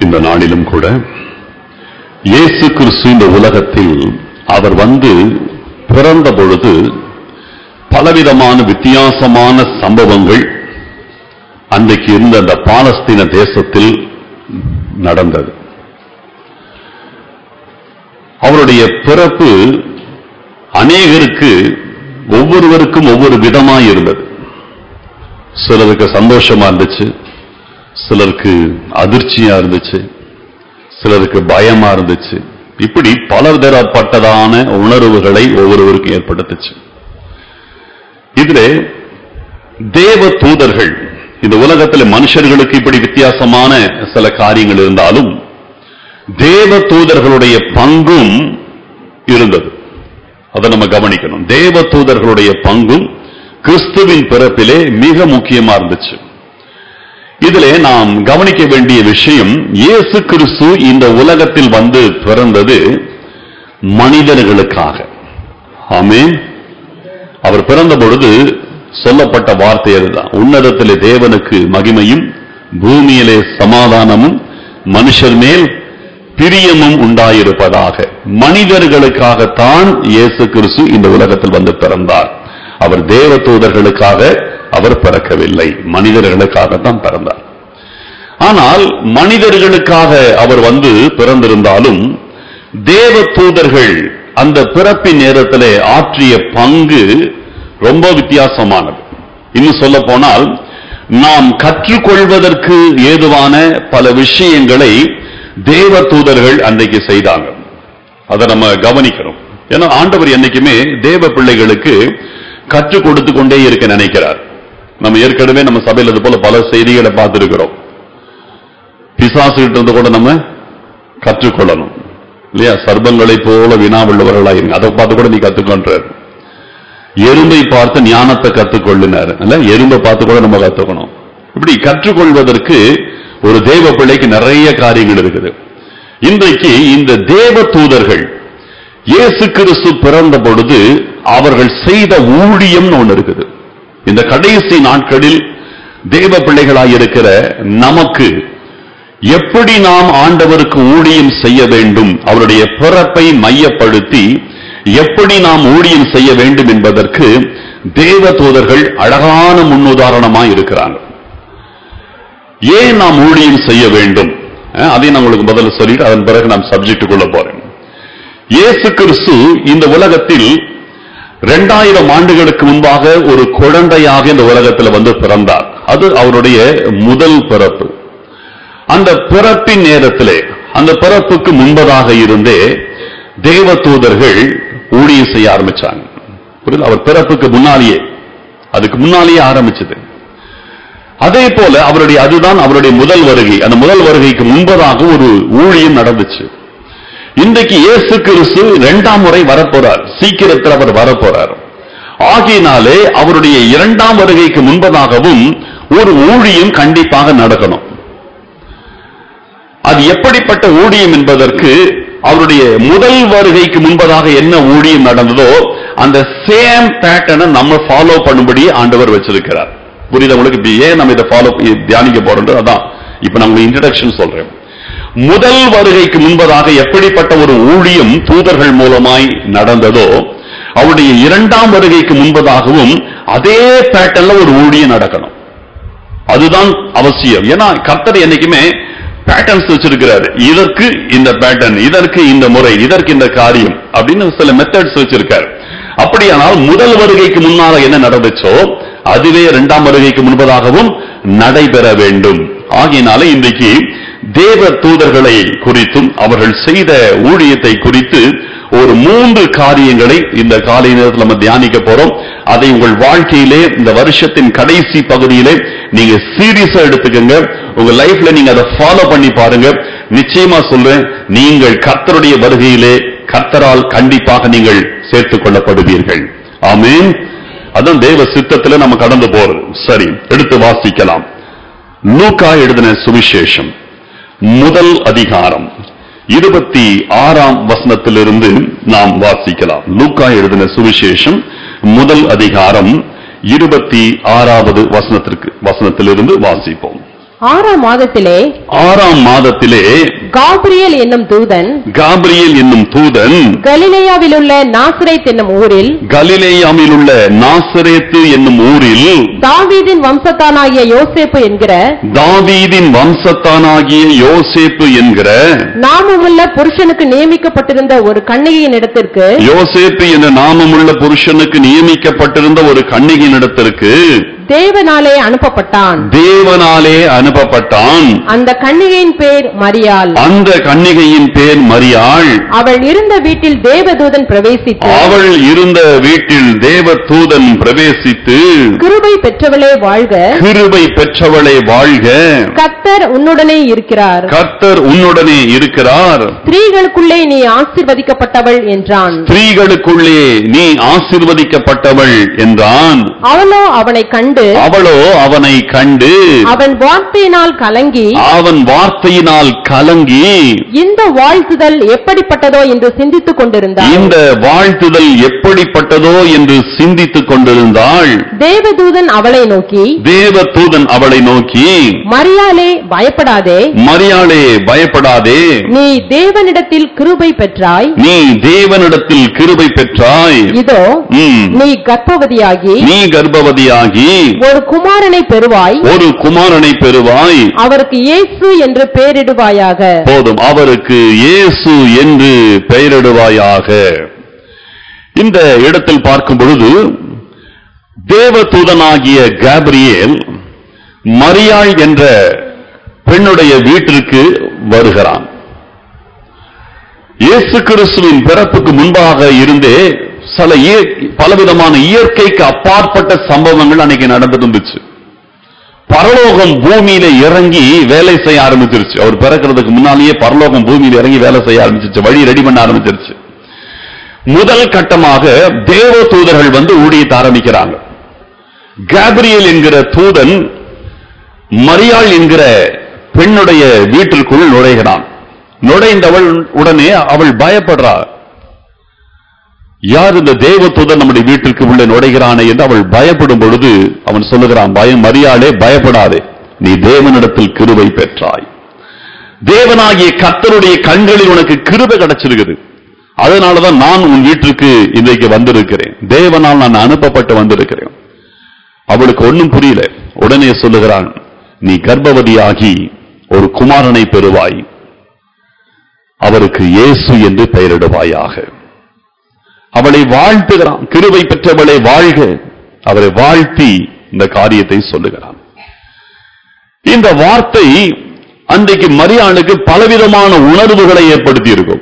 இந்த நாளிலும் கூட இயேசு கிறிஸ்து இந்த உலகத்தில் அவர் வந்து பிறந்த பொழுது பலவிதமான வித்தியாசமான சம்பவங்கள் அன்றைக்கு இருந்த அந்த பாலஸ்தீன தேசத்தில் நடந்தது அவருடைய பிறப்பு அநேகருக்கு ஒவ்வொருவருக்கும் ஒவ்வொரு விதமாய் இருந்தது சிலருக்கு சந்தோஷமா இருந்துச்சு சிலருக்கு அதிர்ச்சியா இருந்துச்சு சிலருக்கு பயமா இருந்துச்சு இப்படி பலதரப்பட்டதான உணர்வுகளை ஒவ்வொருவருக்கும் ஏற்படுத்துச்சு இதிலே தேவ தூதர்கள் இந்த உலகத்தில் மனுஷர்களுக்கு இப்படி வித்தியாசமான சில காரியங்கள் இருந்தாலும் தேவ தூதர்களுடைய பங்கும் இருந்தது அதை நம்ம கவனிக்கணும் தேவ தூதர்களுடைய பங்கும் கிறிஸ்துவின் பிறப்பிலே மிக முக்கியமா இருந்துச்சு இதிலே நாம் கவனிக்க வேண்டிய விஷயம் இயேசு கிறிஸ்து இந்த உலகத்தில் வந்து பிறந்தது மனிதர்களுக்காக ஆமென் அவர் பிறந்த பொழுது சொல்லப்பட்ட வார்த்தை அதுதான் உன்னதத்திலே தேவனுக்கு மகிமையும் பூமியிலே சமாதானமும் மனுஷர் மேல் பிரியமும் உண்டாயிருப்பதாக மனிதர்களுக்காகத்தான் இயேசு கிறிஸ்து இந்த உலகத்தில் வந்து பிறந்தார் அவர் தேவ தூதர்களுக்காக அவர் பிறக்கவில்லை மனிதர்களுக்காகத்தான் பிறந்தார் ஆனால் மனிதர்களுக்காக அவர் வந்து பிறந்திருந்தாலும் தேவ தூதர்கள் அந்த பிறப்பின் நேரத்திலே ஆற்றிய பங்கு ரொம்ப வித்தியாசமானது இன்னும் சொல்ல போனால் நாம் கற்றுக்கொள்வதற்கு ஏதுவான பல விஷயங்களை தேவ தூதர்கள் அன்றைக்கு செய்தாங்க அதை நம்ம கவனிக்கிறோம் ஏன்னா ஆண்டவர் என்னைக்குமே தேவ பிள்ளைகளுக்கு கற்றுக் கொடுத்து கொண்டே இருக்க நினைக்கிறார் நம்ம ஏற்கனவே நம்ம சபையில் இது போல பல செய்திகளை பார்த்திருக்கிறோம் பிசாசு கிட்ட இருந்து கூட நம்ம கற்றுக்கொள்ளணும் இல்லையா சர்ப்பங்களை போல வினாவுள்ளவர்களாக இருங்க அதை பார்த்து கூட நீ கத்துக்கொன்றார் எறும்பை பார்த்து ஞானத்தை கத்துக்கொள்ளினார் அல்ல எறும்பை பார்த்து கூட நம்ம கத்துக்கணும் இப்படி கற்றுக்கொள்வதற்கு ஒரு தேவ பிள்ளைக்கு நிறைய காரியங்கள் இருக்குது இன்றைக்கு இந்த தேவ தூதர்கள் இயேசு கிறிஸ்து பிறந்த பொழுது அவர்கள் செய்த ஊழியம்னு ஒண்ணு இருக்குது இந்த கடைசி நாட்களில் தேவ பிள்ளைகளாய் இருக்கிற நமக்கு எப்படி நாம் ஆண்டவருக்கு ஊழியம் செய்ய வேண்டும் அவருடைய பிறப்பை மையப்படுத்தி எப்படி நாம் ஊழியம் செய்ய வேண்டும் என்பதற்கு தேவ தூதர்கள் அழகான முன்னுதாரணமாய் இருக்கிறாங்க ஏன் நாம் ஊழியம் செய்ய வேண்டும் அஹ், அதை நான் உங்களுக்கு முதல்ல சொல்லிட்டு அதன் பிறகு நான் சப்ஜெக்டுக்குள்ள போறேன் இயேசு கிறிஸ்து இந்த உலகத்தில் இரண்டாயிரம் ஆண்டுகளுக்கு முன்பாக ஒரு குழந்தையாக இந்த உலகத்தில் வந்து பிறந்தார் அது அவருடைய முதல் பிறப்பு அந்த பிறப்பின் நேரத்திலே அந்த பிறப்புக்கு முன்பதாக இருந்தே தேவ தூதர்கள் ஊழியம் செய்ய ஆரம்பிச்சாங்க புரியுது அவர் பிறப்புக்கு முன்னாலேயே அதுக்கு முன்னாலேயே ஆரம்பிச்சது அதே போல அவருடைய அதுதான் அவருடைய முதல் வருகை அந்த முதல் வருகைக்கு முன்பதாக ஒரு ஊழியம் நடந்துச்சு இன்றைக்கு இயேசு கிறிஸ்து இரண்டாம் முறை வரப்போறார் சீக்கிரத்தில் அவர் வரப்போறார் ஆகையினாலே அவருடைய இரண்டாம் வருகைக்கு முன்பதாகவும் ஒரு ஊழியம் கண்டிப்பாக நடக்கணும் அது எப்படிப்பட்ட ஊழியம் என்பதற்கு அவருடைய முதல் வருகைக்கு முன்பதாக என்ன ஊழியம் நடந்ததோ அந்த சேம் பேட்டர்னை நம்ம ஃபாலோ பண்ணும்படி ஆண்டவர் வச்சிருக்கிறார் புரியுது உங்களுக்கு இப்ப ஏன் நம்ம இதை ஃபாலோ தியானிக்க போறோம் அதான் இப்ப நம்ம இன்ட்ரடக்ஷன் சொல்றேன் முதல் வருகைக்கு முன்பதாக எப்படிப்பட்ட ஒரு ஊழியம் தூதர்கள் மூலமாய் நடந்ததோ அவருடைய இரண்டாம் வருகைக்கு முன்பதாகவும் அதே பேட்டர்ன்ல ஒரு ஊழியம் நடக்கணும் அதுதான் அவசியம் ஏன்னா கர்த்தர் என்னைக்குமே பேட்டர்ன்ஸ் வச்சிருக்கிறாரு இதற்கு இந்த பேட்டர்ன் இதற்கு இந்த முறை இதற்கு இந்த காரியம் அப்படின்னு சில மெத்தட்ஸ் வச்சிருக்காரு அப்படியானால் முதல் வருகைக்கு முன்னால என்ன நடந்துச்சோ அதுவே இரண்டாம் வருகைக்கு முன்பதாகவும் நடைபெற வேண்டும் ஆகையினால இன்றைக்கு தேவ தூதர்களை குறித்தும் அவர்கள் செய்த ஊழியத்தை குறித்து ஒரு மூன்று காரியங்களை இந்த காலை நேரத்தில் நம்ம தியானிக்க போறோம் அதை உங்கள் வாழ்க்கையிலே இந்த வருஷத்தின் கடைசி பகுதியிலே நீங்க சீரியஸா எடுத்துக்கங்க உங்க லைஃப்ல நீங்க அதை ஃபாலோ பண்ணி பாருங்க நிச்சயமா சொல்றேன் நீங்கள் கர்த்தருடைய வருகையிலே கர்த்தரால் கண்டிப்பாக நீங்கள் சேர்த்துக் கொள்ளப்படுவீர்கள் ஆமென் அதான் தேவ சித்தத்துல நம்ம கடந்து போறது சரி எடுத்து வாசிக்கலாம் லூக்கா எழுதின சுவிசேஷம் முதல் அதிகாரம் இருபத்தி ஆறாம் வசனத்திலிருந்து நாம் வாசிக்கலாம் லூக்கா எழுதின சுவிசேஷம் முதல் அதிகாரம் இருபத்தி ஆறாவது வசனத்திற்கு வசனத்திலிருந்து வாசிப்போம் ஆறாம் மாதத்திலே ஆறாம் மாதத்திலே காபிரியல் என்னும் தூதன் காபிரியல் என்னும் தூதன் கலிலேயாவிலுள்ள நாசரேத் என்னும் ஊரில் கலிலேயாவில் உள்ள நாசரேத்து என்னும் ஊரில் தாவீதின் வம்சத்தானாகிய யோசேப்பு என்கிற தாவீதின் வம்சத்தானாகிய யோசேப்பு என்கிற நாமமுள்ள புருஷனுக்கு நியமிக்கப்பட்டிருந்த ஒரு கண்ணிகையின் இடத்திற்கு யோசேப்பு என்ற நாமமுள்ள புருஷனுக்கு நியமிக்கப்பட்டிருந்த ஒரு கண்ணிகையினிடத்திற்கு தேவனாலே அனுப்பப்பட்டான் தேவனாலே அனுப்பப்பட்டான் அந்த கண்ணிகையின் பேர் மரியாள் அந்த கன்னிகையின் பேர் மரியாள் அவள் இருந்த வீட்டில் தேவதூதன் பிரவேசித்து அவள் இருந்த வீட்டில் தேவதூதன் பிரவேசித்து கிருபை பெற்றவளே வாழ்க கிருபை பெற்றவளை வாழ்க கத்தர் உன்னுடனே இருக்கிறார் கர்த்தர் உன்னுடனே இருக்கிறார் ஸ்திரீகளுக்குள்ளே நீ ஆசீர்வதிக்கப்பட்டவள் என்றான் ஸ்திரீகளுக்குள்ளே நீ ஆசிர்வதிக்கப்பட்டவள் என்றான் அவளோ அவனை கண்டு அவளோ அவனை கண்டு அவன் வார்த்தையினால் கலங்கி அவன் வார்த்தையினால் கலங்கி இந்த வாழ்த்துதல் எப்படிப்பட்டதோ என்று சிந்தித்துக் கொண்டிருந்தாள் இந்த வாழ்த்துதல் எப்படிப்பட்டதோ என்று சிந்தித்துக் கொண்டிருந்தாள் தேவதூதன் அவளை நோக்கி தேவதூதன் அவளை நோக்கி மரியாளே பயப்படாதே மரியாளே பயப்படாதே நீ தேவனிடத்தில் கிருபை பெற்றாய் நீ தேவனிடத்தில் கிருபை பெற்றாய் இதோ ம், நீ கர்ப்பவதியாகி நீ கர்ப்பவதியாகி ஒரு குமாரனை பெறுவாய் ஒரு குமாரனை பெறுவாய் அவருக்கு இயேசு என்று பெயரிடுவாயாக போதும் அவருக்கு இயேசு என்று பெயரிடுவாயாக இந்த இடத்தில் பார்க்கும் பொழுது தேவதூதனாகிய காபிரியேல் மரியாள் என்ற பெண்ணுடைய வீட்டிற்கு வருகிறான் இயேசு கிறிஸ்துவின் பிறப்புக்கு முன்பாக இருந்தே சில இய- பலவிதமான இயற்கைக்கு அப்பாற்பட்ட சம்பவங்கள் அன்னைக்கு நடந்துட்டு இருந்துச்சு பரலோகம் பூமியில இறங்கி வேலை செய்ய ஆரம்பிச்சிருச்சு அவர் பிறக்கிறதுக்கு முன்னாலேயே பரலோகம் பூமியில இறங்கி வேலை செய்ய ஆரம்பிச்சிருச்சு வழி ரெடி பண்ண ஆரம்பிச்சிருச்சு முதல் கட்டமாக தேவ தூதர்கள் வந்து ஊழியத்தை ஆரம்பிக்கிறாங்க கேப்ரியல் என்கிற தூதன் மரியாள் என்கிற பெண்ணுடைய வீட்டிற்குள் நுழைகிறான் நுழைந்தவள் உடனே அவள் பயப்படுறாள் யார் இந்த தேவதூதன் நம்முடைய வீட்டிற்கு உள்ளே நுழைகிறானே என்று அவள் பயப்படும் பொழுது அவன் சொல்லுகிறான் பயம் மரியாளே பயப்படாதே நீ தேவனிடத்தில் கிருபை பெற்றாய் தேவனாகிய கர்த்தருடைய கண்களில் உனக்கு கிருபை கிடைச்சிருக்குது அதனாலதான் நான் உன் வீட்டிற்கு இன்றைக்கு வந்திருக்கிறேன் தேவனால் நான் அனுப்பப்பட்டு வந்திருக்கிறேன் அவளுக்கு ஒண்ணும் புரியல உடனே சொல்லுகிறான் நீ கர்ப்பவதியாகி ஒரு குமாரனை பெறுவாய் அவருக்கு இயேசு என்று பெயரிடுவாயாக அவளை வாழ்த்துகிறான் கிருபை பெற்றவளை வாழ்க அவரை வாழ்த்தி இந்த காரியத்தை சொல்லுகிறான் இந்த வார்த்தை அன்றைக்கு மரியாளுக்கு பலவிதமான உணர்வுகளை ஏற்படுத்தி இருக்கும்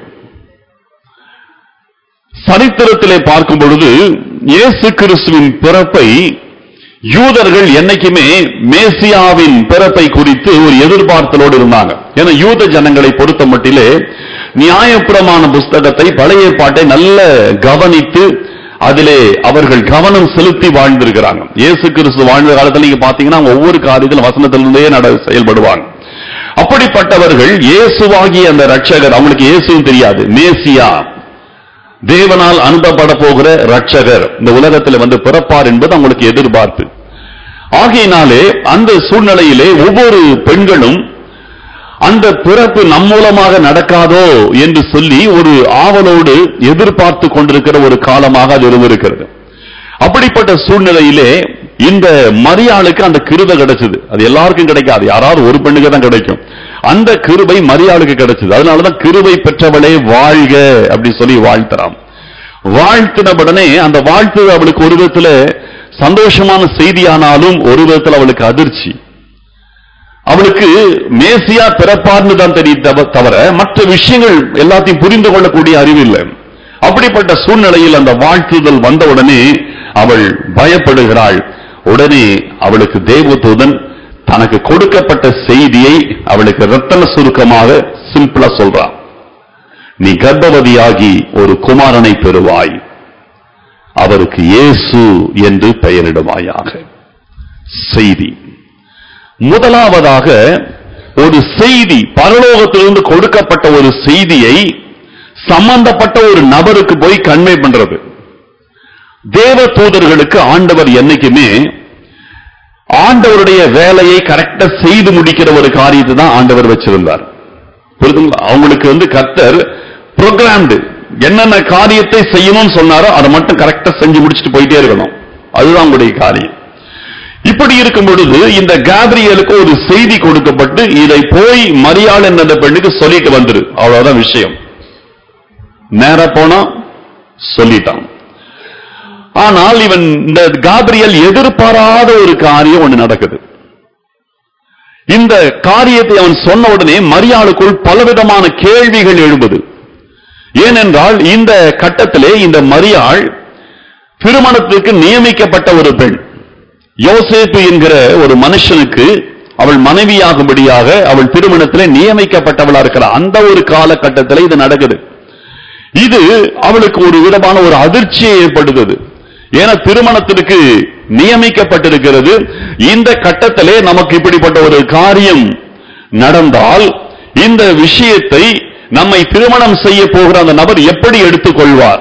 சரித்திரத்திலே பார்க்கும் பொழுது இயேசு கிறிஸ்துவின் பிறப்பை யூதர்கள் என்னைக்குமே மேசியாவின் பிறப்பை குறித்து ஒரு எதிர்பார்த்தலோடு இருந்தாங்க ஏன்னா யூத ஜனங்களை பொறுத்த மட்டிலே நியாயப்பிரமாண புஸ்தகத்தை பழைய ஏற்பாட்டை நல்ல கவனித்து அதிலே அவர்கள் கவனம் செலுத்தி வாழ்ந்திருக்கிறாங்க இயேசு கிறிஸ்து வாழ்ந்த காலத்துல நீங்க பாத்தீங்கன்னா அவங்க ஒவ்வொரு காரியத்திலும் வசனத்திலிருந்தே நட செயல்படுவாங்க அப்படிப்பட்டவர்கள் இயேசுவாகிய அந்த ரட்சகர் அவங்களுக்கு இயேசுவும் தெரியாது மேசியா தேவனால் அனுப்பப்பட போகிற ரட்சகர் இந்த உலகத்தில் வந்து பிறப்பார் என்பது அவங்களுக்கு எதிர்பார்ப்பு ஆகையினாலே அந்த சூழ்நிலையிலே ஒவ்வொரு பெண்களும் அந்த பிறப்பு நம் மூலமாக நடக்காதோ என்று சொல்லி ஒரு ஆவலோடு எதிர்பார்த்து கொண்டிருக்கிற ஒரு காலமாக அது இருந்திருக்கிறது அப்படிப்பட்ட சூழ்நிலையிலே இந்த மரியாளுக்கு அந்த கிருபை கிடைச்சது அது எல்லாருக்கும் கிடைக்காது யாராவது ஒரு பெண்ணுக்கு தான் கிடைக்கும் அந்த கிருபை மரியாளுக்கு கிடைச்சது அதனாலதான் கிருபை பெற்றவளே வாழ்க அப்படி சொல்லி வாழ்த்துறான் வாழ்த்தினவுடனே அந்த வாழ்த்து அவளுக்கு ஒரு விதத்துல சந்தோஷமான செய்தியானாலும் ஒரு விதத்துல அவளுக்கு அதிர்ச்சி அவளுக்கு மேசியா பிறப்பார்னு தான் தெரியும் தவ- தவிர மற்ற விஷயங்கள் எல்லாத்தையும் புரிந்து கொள்ளக்கூடிய அறிவு இல்லை அப்படிப்பட்ட சூழ்நிலையில் அந்த வாழ்த்துதல் வந்தவுடனே அவள் பயப்படுகிறாள் உடனே அவளுக்கு தேவதூதன் தனக்கு கொடுக்கப்பட்ட செய்தியை அவளுக்கு ரத்தன சுருக்கமாக சிம்பிளா சொல்றான் நீ கர்ப்பவதியாகி ஒரு குமாரனை பெறுவாய் அவருக்கு இயேசு என்று பெயரிடுவாயாக செய்தி முதலாவதாக ஒரு செய்தி பரலோகத்திலிருந்து கொடுக்கப்பட்ட ஒரு செய்தியை சம்பந்தப்பட்ட ஒரு நபருக்கு போய் கன்வே பண்றது தேவ தூதர்களுக்கு ஆண்டவர் என்னைக்குமே ஆண்டவருடைய வேலையை கரெக்டா செய்து முடிக்கிற ஒரு காரியத்தை தான் ஆண்டவர் வச்சிருந்தார் புரியுதுங்களா அவங்களுக்கு வந்து கர்த்தர் ப்ரோக்ராம்டு என்னென்ன காரியத்தை செய்யணும்னு சொன்னாரோ அதை மட்டும் கரெக்டா செஞ்சு முடிச்சுட்டு போயிட்டே இருக்கணும் அதுதான் உங்களுடைய காரியம் இப்படி இருக்கும் பொழுது இந்த கேப்ரியலுக்கு ஒரு செய்தி கொடுக்கப்பட்டு இதை போய் மரியாள் என்ற பெண்ணுக்கு சொல்லிட்டு வந்துரு அவ்வளவுதான் விஷயம் நேரா போனா சொல்லிட்டான் ஆனால் இவன் இந்த காபிரியல் எதிர்பாராத ஒரு காரியம் ஒண்ணு நடக்குது இந்த காரியத்தை அவன் சொன்ன உடனே மரியாளுக்குள் பலவிதமான கேள்விகள் எழும்புது ஏனென்றால் இந்த கட்டத்திலே இந்த மரியாள் திருமணத்திற்கு நியமிக்கப்பட்ட ஒரு பெண் யோசேப்பு என்கிற ஒரு மனுஷனுக்கு அவள் மனைவியாகும்படியாக அவள் திருமணத்திலே நியமிக்கப்பட்டவளா இருக்கிறார் அந்த ஒரு காலகட்டத்தில் இது நடக்குது இது அவளுக்கு ஒரு விதமான ஒரு அதிர்ச்சியை ஏற்படுத்தது ஏன்னா திருமணத்திற்கு நியமிக்கப்பட்டிருக்கிறது இந்த கட்டத்திலே நமக்கு இப்படிப்பட்ட ஒரு காரியம் நடந்தால் இந்த விஷயத்தை நம்மை திருமணம் செய்ய போகிற அந்த நபர் எப்படி எடுத்துக்கொள்வார்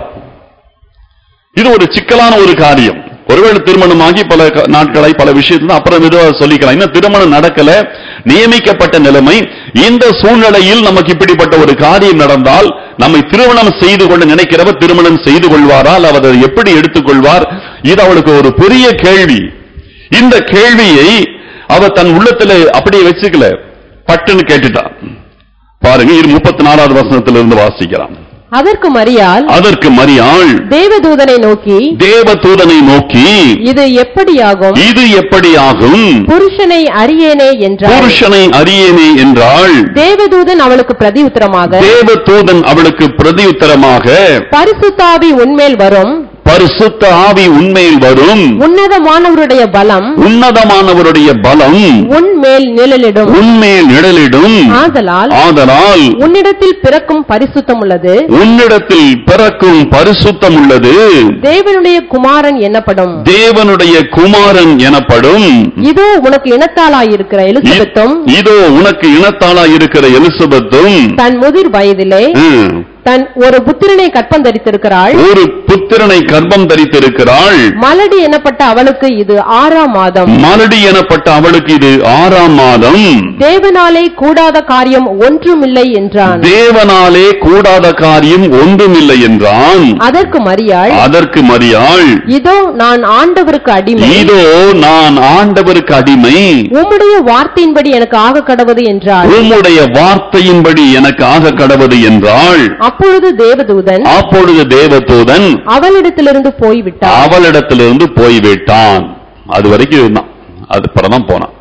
இது ஒரு சிக்கலான ஒரு காரியம் ஒருவேளை திருமணமாகி பல க- நாட்களாய் பல விஷயத்துல அப்புறம் மெதுவா சொல்லிக்கலாம் இன்னும் திருமணம் நடக்கல நியமிக்கப்பட்ட நிலைமை இந்த சூழ்நிலையில் நமக்கு இப்படிப்பட்ட ஒரு காரியம் நடந்தால் நம்மை திருமணம் செய்து கொள்ள நினைக்கிறவர் திருமணம் செய்து கொள்வாரா அல்ல அவர் அதை எப்படி எடுத்துக்கொள்வார் இது அவளுக்கு ஒரு பெரிய கேள்வி இந்த கேள்வியை அவ தன் உள்ளத்துல அப்படியே வச்சுக்கல பட்டுன்னு கேட்டுட்டா பாருங்க இது முப்பத்தி நாலாவது வசனத்திலிருந்து வாசிக்கலாம் அதற்கு மரியாள் அதற்கு மரியாள் தேவதூதனை நோக்கி தேவதூதனை நோக்கி இது எப்படியாகும் இது எப்படி ஆகும் புருஷனை அறியேனே என்றார் புருஷனை அறியேனே என்றாள் தேவதூதன் அவளுக்கு பிரதியுத்தரமாக தேவதூதன் அவளுக்கு பிரதியுத்தரமாக பரிசுத்தாவி உன்மேல் வரும் பரிசுத்த ஆவி உண்மையில் வரும் உன்னதமானவருடைய பலம் உன்னதமானவருடைய பலம் உன்மேல் நிழலிடும் உண்மையில் நிழலிடும் ஆதலால் ஆதலால் உன்னிடத்தில் பிறக்கும் பரிசுத்தம் உள்ளது உன்னிடத்தில் பிறக்கும் பரிசுத்தம் உள்ளது தேவனுடைய குமாரன் எனப்படும் தேவனுடைய குமாரன் எனப்படும் இதோ உனக்கு இனத்தாளாயிருக்கிற எலிசபெத்தும் இதோ உனக்கு இனத்தாளா இருக்கிற எலிசபெத்தும் தன் முதிர் வயதிலே ம், தன் ஒரு புத்திரனை கற்பம் தரித்திருக்கிறாள் ஒரு புத்திரனை கர்ப்பம் தரித்திருக்கிறாள் மலடி எனப்பட்ட அவளுக்கு இது ஆறாம் மாதம் மலடி எனப்பட்ட அவளுக்கு இது ஆறாம் மாதம் தேவனாலே கூடாத காரியம் ஒன்றுமில்லை என்றான் தேவனாலே கூடாத காரியம் ஒன்றுமில்லை என்றான் அதற்கு மரியாள் அதற்கு மரியாள் இதோ நான் ஆண்டவருக்கு அடிமை இதோ நான் ஆண்டவருக்கு அடிமை உம்முடைய வார்த்தையின்படி எனக்கு ஆக கடவது என்றாள் உம்முடைய வார்த்தையின்படி எனக்கு ஆக கடவது என்றாள் அப்பொழுது தேவதூதன் அப்பொழுது தேவதூதன் அவளிடத்திலிருந்து போய்விட்டார் அவளிடத்திலிருந்து போய்விட்டான் அது வரைக்கும் இருந்தான் அது தான் போனான்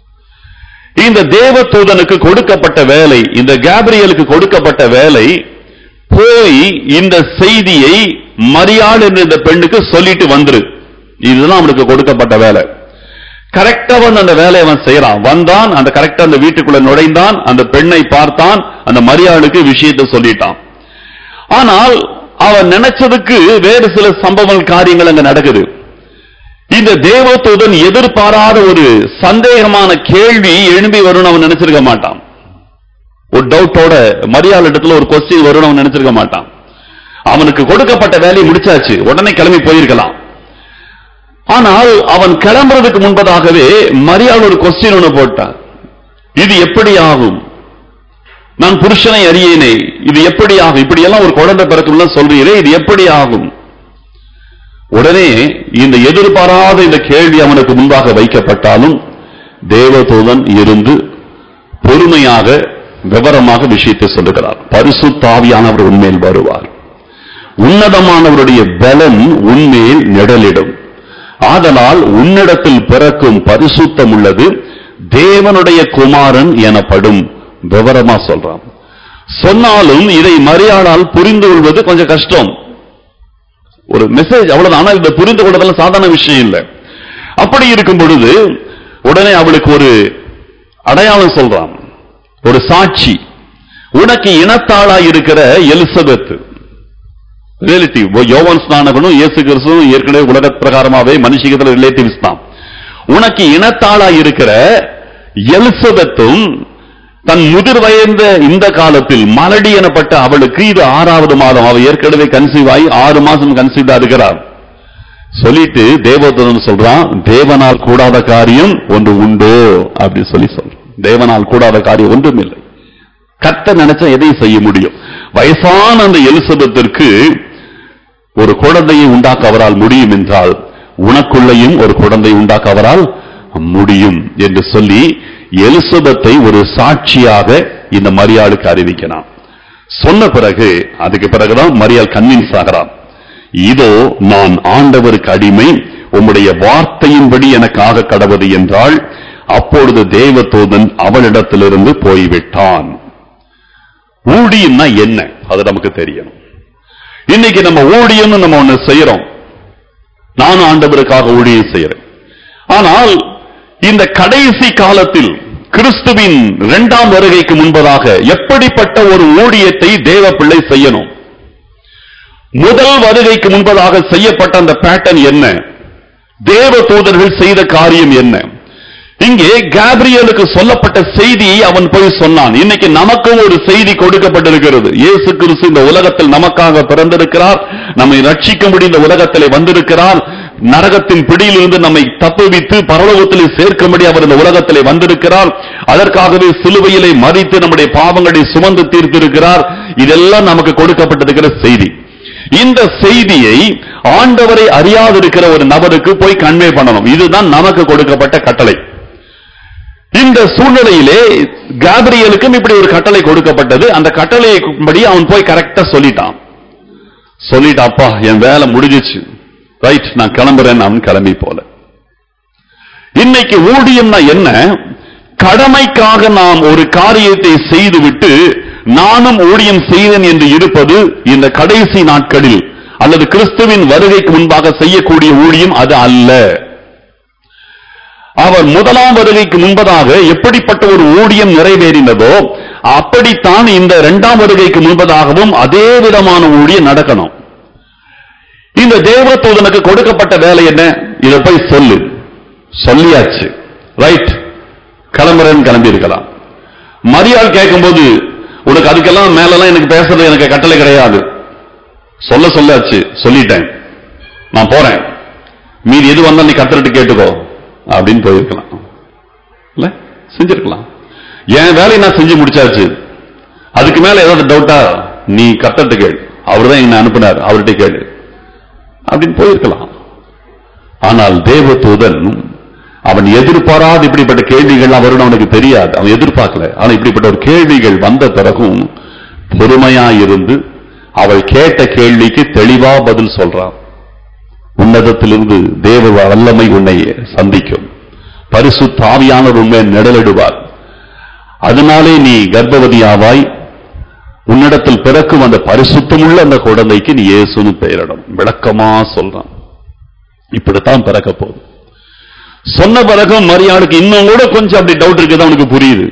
இந்த தேவதூதனுக்கு கொடுக்கப்பட்ட வேலை இந்த கேப்ரியலுக்கு கொடுக்கப்பட்ட வேலை போய் இந்த செய்தியை மரியாள் என்ற இந்த பெண்ணுக்கு சொல்லிட்டு வந்துரு இதுதான் அவனுக்கு கொடுக்கப்பட்ட வேலை கரெக்டா வந்து அந்த வேலையை அவன் செய்யறான் வந்தான் அந்த கரெக்டா அந்த வீட்டுக்குள்ள நுழைந்தான் அந்த பெண்ணை பார்த்தான் அந்த மரியாளுக்கு விஷயத்தை சொல்லிட்டான் ஆனால் அவன் நினைச்சதுக்கு வேறு சில சம்பவங்கள் காரியங்கள் அங்க நடக்குது இந்த தேவதூதன் எதிர்பாராத ஒரு சந்தேகமான கேள்வி எழும்பி வரும்னு அவன் நினைச்சிருக்க மாட்டான் ஒரு டவுட்டோட மரியாதை இடத்துல ஒரு கொஸ்டின் வரும்னு அவன் நினைச்சிருக்க மாட்டான் அவனுக்கு கொடுக்கப்பட்ட வேலையை முடிச்சாச்சு உடனே கிளம்பி போயிருக்கலாம் ஆனால் அவன் கிளம்புறதுக்கு முன்பதாகவே மரியாதை ஒரு கொஸ்டின் ஒண்ணு போட்டான் இது எப்படி ஆகும் நான் புருஷனை அறியேனே இது எப்படி ஆகும் இப்படி எல்லாம் ஒரு குழந்தை பிறக்கும்ல சொல்றீரே இது எப்படி ஆகும் உடனே இந்த எதிர்பாராத இந்த கேள்வி அவனுக்கு முன்பாக வைக்கப்பட்டாலும் தேவதூதன் இருந்து பொறுமையாக விவரமாக விஷயத்தை சொல்லுகிறார் பரிசுத்தாவியானவர் உண்மையில் வருவார் உன்னதமானவருடைய பலன் உண்மையில் நிழலிடும் ஆதலால் உன்னிடத்தில் பிறக்கும் பரிசுத்தம் உள்ளது தேவனுடைய குமாரன் எனப்படும் விவரமா சொல்றான் சொன்னாலும் இதை மரியாளால் புரிந்து கொள்வது கொஞ்சம் கஷ்டம் ஒரு மெசேஜ் அவ்வளவுதான் ஆனா இதை புரிந்து கொள்வதெல்லாம் சாதாரண விஷயம் இல்லை அப்படி இருக்கும் பொழுது உடனே அவளுக்கு ஒரு அடையாளம் சொல்றான் ஒரு சாட்சி உனக்கு இனத்தாளா இருக்கிற எலிசபெத் ரிலேட்டிவ் யோவான் ஸ்நானகனும் இயேசு கிறிஸ்துவும் ஏற்கனவே உலக பிரகாரமாவே மனுஷிகத்துல ரிலேட்டிவ்ஸ் தான் உனக்கு இனத்தாளா இருக்கிற எலிசபெத்தும் தன் முதிர் வயந்த இந்த காலத்தில் மலடி எனப்பட்ட அவளுக்கு இது ஆறாவது மாதம் அவ ஏற்கனவே கன்சீவ் ஆகி ஆறு மாசம் கன்சீவ்டா இருக்கிறார் சொல்லிட்டு தேவதூதன் சொல்றான் தேவனால் கூடாத காரியம் ஒன்று உண்டோ அப்படி சொல்லி சொல்றான் தேவனால் கூடாத காரியம் ஒன்றும் இல்லை கத்த நினைச்சா எதையும் செய்ய முடியும் வயசான அந்த எலிசபெத்திற்கு ஒரு குழந்தையை உண்டாக்க அவரால் முடியும் என்றால் உனக்குள்ளேயும் ஒரு குழந்தை உண்டாக்க அவரால் முடியும் என்று சொல்லி எலிசபெத்தை ஒரு சாட்சியாக இந்த மரியாளுக்கு அறிவிக்கிறான் சொன்ன பிறகு அதுக்கு பிறகுதான் மரியாள் கன்வின்ஸ் ஆகிறான் இதோ நான் ஆண்டவருக்கு அடிமை உம்முடைய வார்த்தையின்படி எனக்காக கடவது என்றால் அப்பொழுது தேவதூதன் அவளிடத்திலிருந்து போய்விட்டான் ஊழியம்னா என்ன அது நமக்கு தெரியணும் இன்னைக்கு நம்ம ஊழியம்னு நம்ம ஒண்ணு செய்யறோம் நானும் ஆண்டவருக்காக ஊழியம் செய்யறேன் ஆனால் இந்த கடைசி காலத்தில் கிறிஸ்துவின் இரண்டாம் வருகைக்கு முன்பதாக எப்படிப்பட்ட ஒரு ஊழியத்தை தேவ பிள்ளை செய்யணும் முதல் வருகைக்கு முன்பதாக செய்யப்பட்ட அந்த பேட்டர்ன் என்ன தேவ தூதர்கள் செய்த காரியம் என்ன இங்கே கேப்ரியலுக்கு சொல்லப்பட்ட செய்தியை அவன் போய் சொன்னான் இன்னைக்கு நமக்கும் ஒரு செய்தி கொடுக்கப்பட்டிருக்கிறது இயேசு கிறிஸ்து இந்த உலகத்தில் நமக்காக பிறந்திருக்கிறார் நம்மை ரட்சிக்கும்படி இந்த உலகத்திலே வந்திருக்கிறார் நரகத்தின் பிடியிலிருந்து நம்மை தப்புவித்து பரலோகத்திலே சேர்க்கும்படி அவர் இந்த உலகத்திலே வந்திருக்கிறார் அதற்காகவே சிலுவையிலே மறித்து நம்முடைய பாவங்களை சுமந்து தீர்த்திருக்கிறார் இதெல்லாம் நமக்கு கொடுக்கப்பட்டிருக்கிற செய்தி இந்த செய்தியை ஆண்டவரை அறியாதிருக்கிற ஒரு நபருக்கு போய் கன்வே பண்ணணும் இதுதான் நமக்கு கொடுக்கப்பட்ட கட்டளை இந்த சூழ்நிலையிலே காபிரியலுக்கும் இப்படி ஒரு கட்டளை கொடுக்கப்பட்டது அந்த கட்டளைப்படி அவன் போய் கரெக்டா சொல்லிட்டான் சொல்லிட்டு அப்பா என் வேலை முடிஞ்சிச்சு ரைட் நான் கிளம்புறேன் அவன் கிளம்பி போல இன்னைக்கு ஊழியம்னா என்ன கடமைக்காக நாம் ஒரு காரியத்தை செய்துவிட்டு நானும் ஊழியம் செய்தேன் என்று இருப்பது இந்த கடைசி நாட்களில் அல்லது கிறிஸ்துவின் வருகைக்கு முன்பாக செய்யக்கூடிய ஊழியம் அது அல்ல அவர் முதலாம் வருகைக்கு முன்பதாக எப்படிப்பட்ட ஒரு ஊழியம் நிறைவேறினதோ அப்படித்தான் இந்த இரண்டாம் வருகைக்கு முன்பதாகவும் அதே விதமான ஊழியம் நடக்கணும் இந்த தேவதூதனுக்கு கொடுக்கப்பட்ட வேலை என்ன இதை போய் சொல்லு சொல்லியாச்சு ரைட் கிளம்புறேன்னு கிளம்பி இருக்கலாம் மரியாள் கேட்கும்போது உனக்கு அதுக்கெல்லாம் மேலெல்லாம் எனக்கு பேசுறது எனக்கு கட்டளை கிடையாது சொல்ல சொல்லாச்சு சொல்லிட்டேன் நான் போறேன் மீதி எது வந்தா நீ கத்தரிட்டு கேட்டுக்கோ அப்படின்னு போயிருக்கலாம் இல்ல செஞ்சிருக்கலாம் என் வேலையை நான் செஞ்சு முடிச்சாச்சு அதுக்கு மேல ஏதாவது டவுட்டா நீ கத்தட்டு கேள் அவர் தான் என்ன அனுப்பினார் அவர்கிட்ட கேளு அப்படின்னு போயிருக்கலாம் ஆனால் தேவதூதன் அவன் எதிர்பாராத இப்படிப்பட்ட கேள்விகள் அவருடன் அவனுக்கு தெரியாது அவன் எதிர்பார்க்கல ஆனா இப்படிப்பட்ட ஒரு கேள்விகள் வந்த பிறகும் பொறுமையா இருந்து அவள் கேட்ட கேள்விக்கு தெளிவா பதில் சொல்றான் உன்னதத்திலிருந்து தேவ வல்லமை உன்னை சந்திக்கும் பரிசு தாவியானவர் உண்மை நிழலிடுவார் அதனாலே நீ கர்ப்பவதியாவாய் உன்னிடத்தில் பிறக்கும் அந்த பரிசுத்தமுள்ள அந்த குழந்தைக்கு நீ இயேசுன்னு பெயரிடும் விளக்கமா சொல்றான் இப்படித்தான் பிறக்க போகுது சொன்ன பிறகும் மரியாளுக்கு இன்னும் கூட கொஞ்சம் அப்படி டவுட் இருக்குது அவனுக்கு புரியுது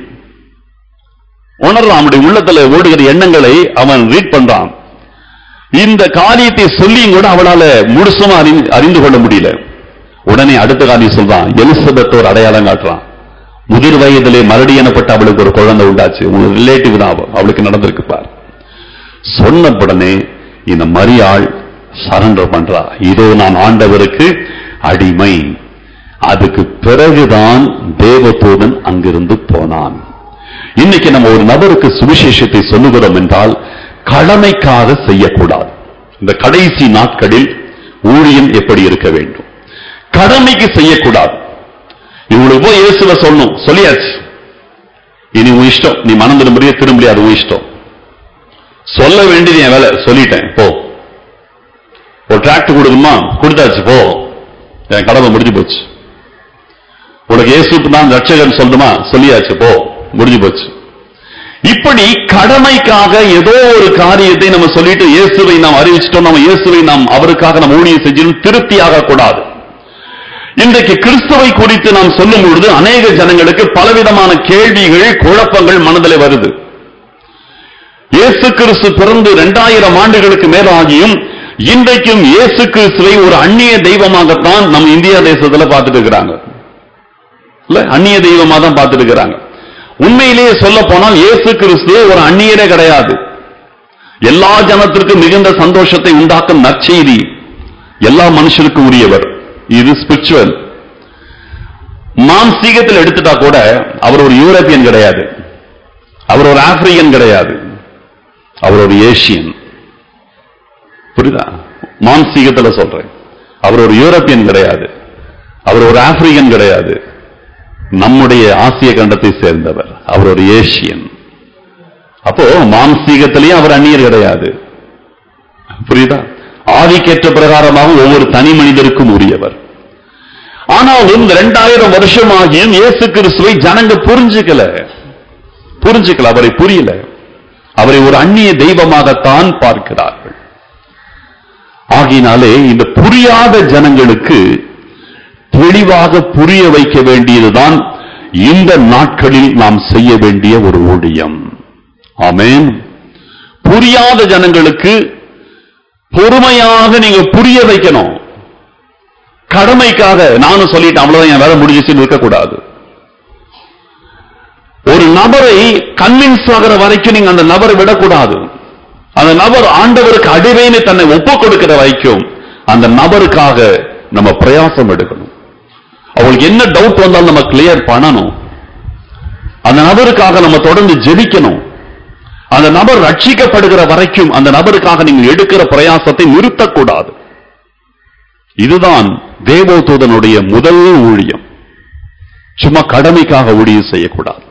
உணர்றான் அவனுடைய உள்ளத்துல ஓடுகிற எண்ணங்களை அவன் ரீட் பண்றான் இந்த காரியத்தை சொல்லியும் கூட அவளால முழுசுமா அறிந்து அறிந்து கொள்ள முடியல உடனே அடுத்த காரியம் சொல்றான் எலிசபெத் ஒரு அடையாளம் காட்டுறான் முதிர் வயதிலே மறுடி எனப்பட்ட அவளுக்கு ஒரு குழந்தை உண்டாச்சு உங்க ரிலேட்டிவ் தான் அவ. அவளுக்கு நடந்திருக்கு பார் சொன்ன உடனே இந்த மரியாள் சரண்டர் பண்றா இதோ நான் ஆண்டவருக்கு அடிமை அதுக்கு பிறகுதான் தேவதூதன் அங்கிருந்து போனான் இன்னைக்கு நம்ம ஒரு நபருக்கு சுவிசேஷத்தை சொல்லுகிறோம் என்றால் கடமைக்காக செய்யக்கூடாது இந்த கடைசி நாட்களில் ஊழியம் எப்படி இருக்க வேண்டும் கடமைக்கு செய்யக்கூடாது இவங்களுக்கு போய் இயேசுவ சொல்லணும் சொல்லியாச்சு இனி உன் இஷ்டம் நீ மனம் திரும்புறிய திரும்பலையா அது உன் இஷ்டம் சொல்ல வேண்டியது என் வேலை சொல்லிட்டேன் போ ஒரு டிராக்ட் கொடுக்கணுமா கொடுத்தாச்சு போ என் கடமை முடிஞ்சு போச்சு உனக்கு இயேசு தான் ரட்சகன் சொல்லணுமா சொல்லியாச்சு போ முடிஞ்சு போச்சு இப்படி கடமைக்காக ஏதோ ஒரு காரியத்தை நம்ம சொல்லிட்டு இயேசுவை நாம் அறிவிச்சிட்டோம் நம்ம இயேசுவை நாம் அவருக்காக நம்ம ஊழியம் செஞ்சிடும் திருப்தியாக கூடாது இன்றைக்கு கிறிஸ்துவை குறித்து நாம் சொல்லும் பொழுது அநேக ஜனங்களுக்கு பலவிதமான கேள்விகள் குழப்பங்கள் மனதிலே வருது இயேசு கிறிஸ்து பிறந்து இரண்டாயிரம் ஆண்டுகளுக்கு மேலாகியும் இன்றைக்கும் இயேசு கிறிஸ்துவை ஒரு அந்நிய தெய்வமாகத்தான் நம்ம இந்தியா தேசத்துல பார்த்துட்டு இருக்கிறாங்க இல்ல அந்நிய தெய்வமா தான் பார்த்துட்டு இருக்கிறாங்க உண்மையிலேயே சொல்ல போனால் இயேசு கிறிஸ்து ஒரு அந்நியரே கிடையாது எல்லா ஜனத்திற்கும் மிகுந்த சந்தோஷத்தை உண்டாக்கும் நற்செய்தி எல்லா மனுஷருக்கும் உரியவர் இது ஸ்பிரிச்சுவல் மாம்சீகத்தில் எடுத்துட்டா கூட அவர் ஒரு யூரோப்பியன் கிடையாது அவர் ஒரு ஆப்பிரிக்கன் கிடையாது அவர் ஒரு ஏசியன் புரியுதா மாம்சீகத்துல சொல்றேன் அவர் ஒரு யூரோப்பியன் கிடையாது அவர் ஒரு ஆப்பிரிக்கன் கிடையாது நம்முடைய ஆசிய கண்டத்தை சேர்ந்தவர் அவர் ஒரு ஏசியன் அப்போ மாம்சீகத்திலையும் அவர் அந்நியர் கிடையாது புரியுதா ஆதிக்கேற்ற பிரகாரமாக ஒவ்வொரு தனி மனிதருக்கும் உரியவர் ஆனாலும் இந்த ரெண்டாயிரம் வருஷமாகியும் இயேசு கிறிஸ்துவை ஜனங்க புரிஞ்சுக்கல புரிஞ்சுக்கல அவரை புரியல அவரை ஒரு அந்நிய தெய்வமாகத்தான் பார்க்கிறார்கள் ஆகினாலே இந்த புரியாத ஜனங்களுக்கு தெளிவாக புரிய வைக்க வேண்டியதுதான் இந்த நாட்களில் நாம் செய்ய வேண்டிய ஒரு ஊழியம் ஆமென் புரியாத ஜனங்களுக்கு பொறுமையாக நீங்க புரிய வைக்கணும் கடமைக்காக நானும் சொல்லிட்டேன் அவ்வளவுதான் என் வேலை முடிஞ்சிச்சுன்னு இருக்கக்கூடாது ஒரு நபரை கன்வின்ஸ் ஆகிற வரைக்கும் நீங்க அந்த நபரை விடக்கூடாது அந்த நபர் ஆண்டவருக்கு அடிமைன்னு தன்னை ஒப்பு கொடுக்கிற வரைக்கும் அந்த நபருக்காக நம்ம பிரயாசம் எடுக்கணும் அவங்களுக்கு என்ன டவுட் வந்தாலும் நம்ம கிளியர் பண்ணணும் அந்த நபருக்காக நம்ம தொடர்ந்து ஜெபிக்கணும் அந்த நபர் ரட்சிக்கப்படுகிற வரைக்கும் அந்த நபருக்காக நீங்கள் எடுக்கிற பிரயாசத்தை நிறுத்தக்கூடாது இதுதான் தேவோதூதனுடைய முதல் ஊழியம் சும்மா கடமைக்காக ஊழியம் செய்யக்கூடாது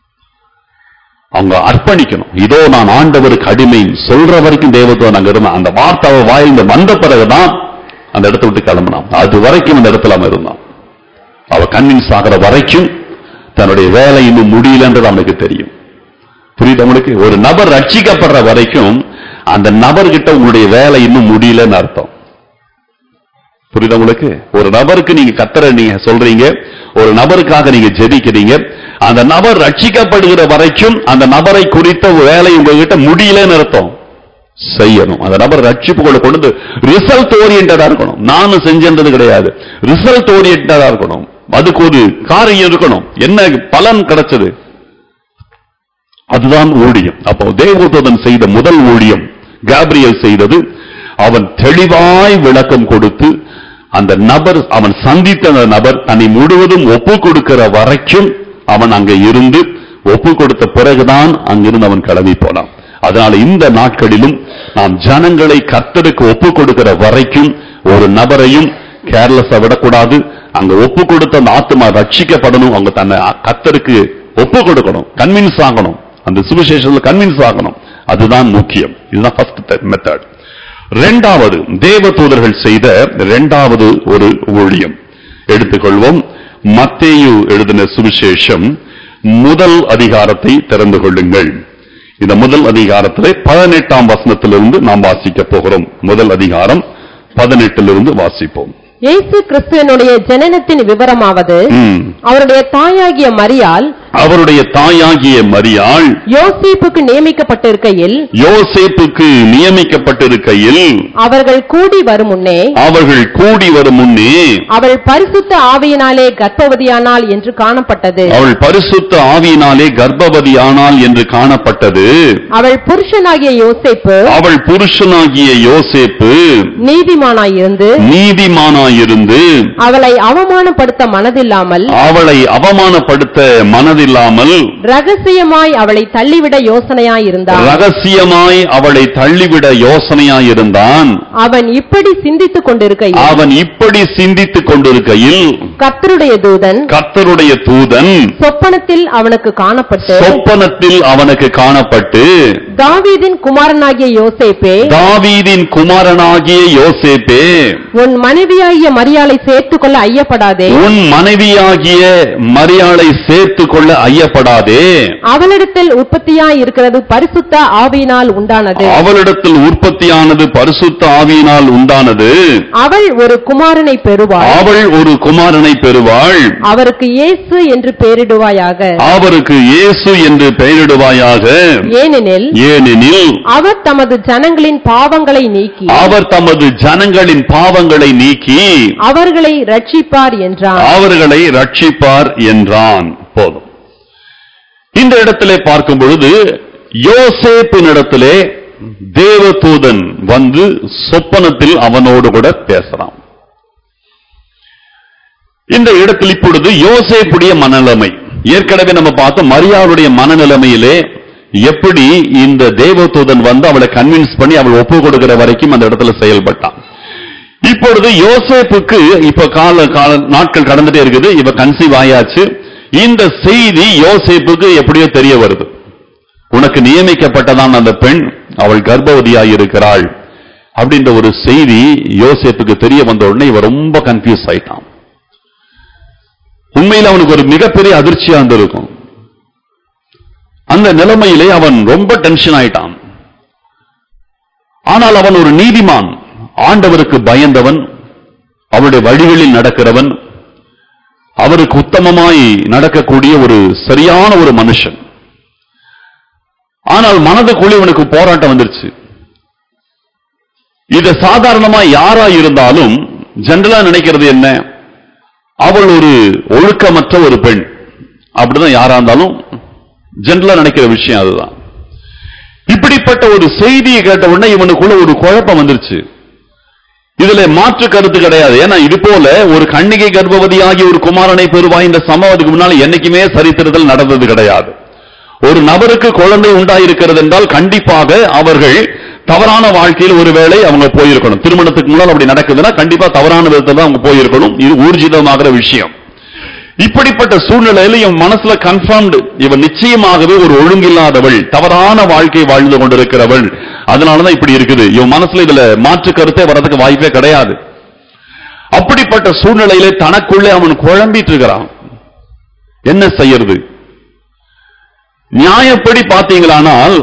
அவங்க அர்ப்பணிக்கணும் இதோ நான் ஆண்டவருக்கு அடிமை சொல்ற வரைக்கும் தேவத்துவம் அங்க இருந்தான் அந்த வார்த்தை அவ வாயிலிருந்து வந்த பிறகுதான் அந்த இடத்தை விட்டு கிளம்பினான் அது வரைக்கும் அந்த இடத்துல அவன் இருந்தான் அவ கன்வின்ஸ் ஆகிற வரைக்கும் தன்னுடைய வேலை இன்னும் முடியலன்றது அவனுக்கு தெரியும் புரியுது உங்களுக்கு ஒரு நபர் ரட்சிக்கப்படுற வரைக்கும் அந்த நபர்கிட்ட உங்களுடைய வேலை இன்னும் முடியலன்னு அர்த்தம் புரியுதா உங்களுக்கு ஒரு நபருக்கு நீங்க கத்தரை நீங்க சொல்றீங்க ஒரு நபருக்காக நீங்க ஜெபிக்கிறீங்க அந்த நபர் ரட்சிக்கப்படுகிற வரைக்கும் அந்த நபரை குறித்த வேலை உங்ககிட்ட முடியலன்னு அர்த்தம் செய்யணும் அந்த நபர் ரட்சிப்புகளை கொண்டு வந்து ரிசல்ட் ஓரியன்டா இருக்கணும் நானும் செஞ்சது கிடையாது ரிசல்ட் ஓரியன்டா இருக்கணும் அதுக்கு ஒரு காரியம் இருக்கணும் என்ன பலன் கிடைச்சது அதுதான் ஊழியம் அப்போ தேவதூதன் செய்த முதல் ஊழியம் காப்ரியல் செய்தது அவன் தெளிவாய் விளக்கம் கொடுத்து அந்த நபர் அவன் சந்தித்த அந்த நபர் தன்னை முழுவதும் ஒப்பு கொடுக்கிற வரைக்கும் அவன் அங்க இருந்து ஒப்பு கொடுத்த பிறகுதான் அங்கிருந்து அவன் கிளம்பி போனான் அதனால இந்த நாட்களிலும் நாம் ஜனங்களை கர்த்தருக்கு ஒப்பு கொடுக்கிற வரைக்கும் ஒரு நபரையும் கேர்லெஸ்ஸா விடக்கூடாது அங்க ஒப்பு கொடுத்த அந்த ஆத்மா ரட்சிக்கப்படணும் அவங்க தன்னை கர்த்தருக்கு ஒப்பு கொடுக்கணும் கன்வின்ஸ் ஆகணும் அந்த சுவிசேஷத்துல கன்வின்ஸ் ஆகணும் அதுதான் முக்கியம் இதுதான் ஃபர்ஸ்ட் மெத்தட் இரண்டாவது தேவ தூதர்கள் செய்த இரண்டாவது ஒரு ஊழியம் எடுத்துக்கொள்வோம் மத்தேயு எழுதின சுவிசேஷம் முதல் அதிகாரத்தை திறந்து கொள்ளுங்கள் இந்த முதல் அதிகாரத்திலே பதினெட்டாம் வசனத்திலிருந்து நாம் வாசிக்க போகிறோம் முதல் அதிகாரம் பதினெட்டிலிருந்து வாசிப்போம் இயேசு கிறிஸ்துவனுடைய ஜனனத்தின் விவரமாவது ம். அவருடைய தாயாகிய மரியாள் அவருடைய தாயாகிய மரியாள் யோசேப்புக்கு நியமிக்கப்பட்டிருக்கையில் யோசேப்புக்கு நியமிக்கப்பட்டிருக்கையில் அவர்கள் கூடி வரும் முன்னே அவர்கள் கூடி வரும் முன்னே அவள் பரிசுத்த ஆவியினாலே கர்ப்பவதியானாள் என்று காணப்பட்டது அவள் பரிசுத்த ஆவியினாலே கர்ப்பவதியானாள் என்று காணப்பட்டது அவள் புருஷனாகிய யோசேப்பு அவள் புருஷனாகிய யோசேப்பு நீதிமானாயிருந்து நீதிமானாயிருந்து அவளை அவமானப்படுத்த மனதில்லாமல் அவளை அவமானப்படுத்த மனதில்லாமல் ரகசியமாய் அவளை தள்ளிவிட யோசனையாயிருந்தான் ரகசியமாய் அவளை தள்ளிவிட யோசனையாயிருந்தான் அவன் இப்படி சிந்தித்துக் கொண்டிருக்கையில் அவன் இப்படி சிந்தித்துக் கொண்டிருக்கையில் கர்த்தருடைய தூதன் கர்த்தருடைய தூதன் சொப்பனத்தில் அவனுக்கு காணப்பட்டு சொப்பனத்தில் அவனுக்கு காணப்பட்டு தாவீதின் குமாரனாகிய யோசேப்பே தாவீதின் குமாரனாகிய யோசேப்பே உன் மனைவியாகிய மரியாளை சேர்த்துக் கொள்ள ஐயப்படாதே உன் மனைவியாகிய மரியாளை சேர்த்து கொள்ள ஐயப்படாதே அவளிடத்தில் உற்பத்தியாய் இருக்கிறது பரிசுத்த ஆவியினால் உண்டானது அவளிடத்தில் உற்பத்தியானது பரிசுத்த ஆவியினால் உண்டானது அவள் ஒரு குமாரனை பெறுவாள் அவள் ஒரு குமாரனை பெறுவாள் அவருக்கு இயேசு என்று பெயரிடுவாயாக அவருக்கு இயேசு என்று பெயரிடுவாயாக ஏனெனில் ஏனெனில் அவர் தமது ஜனங்களின் பாவங்களை நீக்கி அவர் தமது ஜனங்களின் பாவங்களை நீக்கி அவர்களை ரட்சிப்பார் என்றான் அவர்களை ரட்சிப்பார் என்றான் போதும் இந்த இடத்திலே பார்க்கும் பொழுது யோசேப்பினிடத்திலே தேவதூதன் வந்து சொப்பனத்தில் அவனோடு கூட பேசுறான் இந்த இடத்தில் இப்பொழுது யோசேப்புடைய மனநிலைமை ஏற்கனவே நம்ம பார்த்தோம் மரியாளுடைய மனநிலைமையிலே எப்படி இந்த தேவதூதன் வந்து அவளை கன்வின்ஸ் பண்ணி அவள் ஒப்பு கொடுக்கிற வரைக்கும் அந்த இடத்துல செயல்பட்டான் இப்பொழுது யோசேப்புக்கு இப்ப கால கால நாட்கள் கடந்துட்டே இருக்குது இப்ப கன்சீவ் ஆயாச்சு இந்த செய்தி யோசேப்புக்கு எப்படியோ தெரிய வருது உனக்கு நியமிக்கப்பட்டதான் அந்த பெண் அவள் கர்ப்பவதியாய் இருக்கிறாள் அப்படின்ற ஒரு செய்தி யோசேப்புக்கு தெரிய வந்த உடனே இவன் ரொம்ப கன்ஃபியூஸ் ஆயிட்டான் உண்மையில் அவனுக்கு ஒரு மிகப்பெரிய அதிர்ச்சியா இருந்திருக்கும் அந்த நிலைமையிலே அவன் ரொம்ப டென்ஷன் ஆயிட்டான் ஆனால் அவன் ஒரு நீதிமான் ஆண்டவருக்கு பயந்தவன் அவருடைய வழிகளில் நடக்கிறவன் அவருக்கு உத்தமமாய் நடக்கக்கூடிய ஒரு சரியான ஒரு மனுஷன் ஆனால் மனதுக்குள்ளே இவனுக்கு போராட்டம் வந்துருச்சு இது சாதாரணமா யாரா இருந்தாலும் ஜெனரலா நினைக்கிறது என்ன அவள் ஒரு ஒழுக்கமற்ற ஒரு பெண் அப்படிதான் யாரா இருந்தாலும் ஜெனரலா நினைக்கிற விஷயம் அதுதான் இப்படிப்பட்ட ஒரு செய்தியை கேட்ட உடனே இவனுக்குள்ள ஒரு குழப்பம் வந்துருச்சு இதுல மாற்று கருத்து கிடையாது ஏன்னா இது போல ஒரு கண்ணிகை கர்ப்பவதியாகி ஒரு குமாரனை பெறுவாய் இந்த சம்பவத்துக்கு முன்னால என்னைக்குமே சரித்திரத்தில் நடந்தது கிடையாது ஒரு நபருக்கு குழந்தை உண்டாயிருக்கிறது என்றால் கண்டிப்பாக அவர்கள் தவறான வாழ்க்கையில் ஒருவேளை அவங்க போயிருக்கணும் திருமணத்துக்கு முன்னால் அப்படி நடக்குதுன்னா கண்டிப்பா தவறான விதத்தில் தான் அவங்க போயிருக்கணும் இது ஊர்ஜிதமாகிற விஷயம் இப்படிப்பட்ட சூழ்நிலையில இவன் மனசுல கன்ஃபார்ம்டு இவன் நிச்சயமாகவே ஒரு ஒழுங்கில்லாதவள் தவறான வாழ்க்கை வாழ்ந்து கொண்டிருக்கிறவள் அதனாலதான் இப்படி இருக்குது இவன் மனசுல இதுல மாற்று கருத்தே வர்றதுக்கு வாய்ப்பே கிடையாது அப்படிப்பட்ட சூழ்நிலையிலே தனக்குள்ளே அவன் குழம்பிட்டு இருக்கிறான் என்ன செய்யறது நியாயப்படி பார்த்தீங்களானால்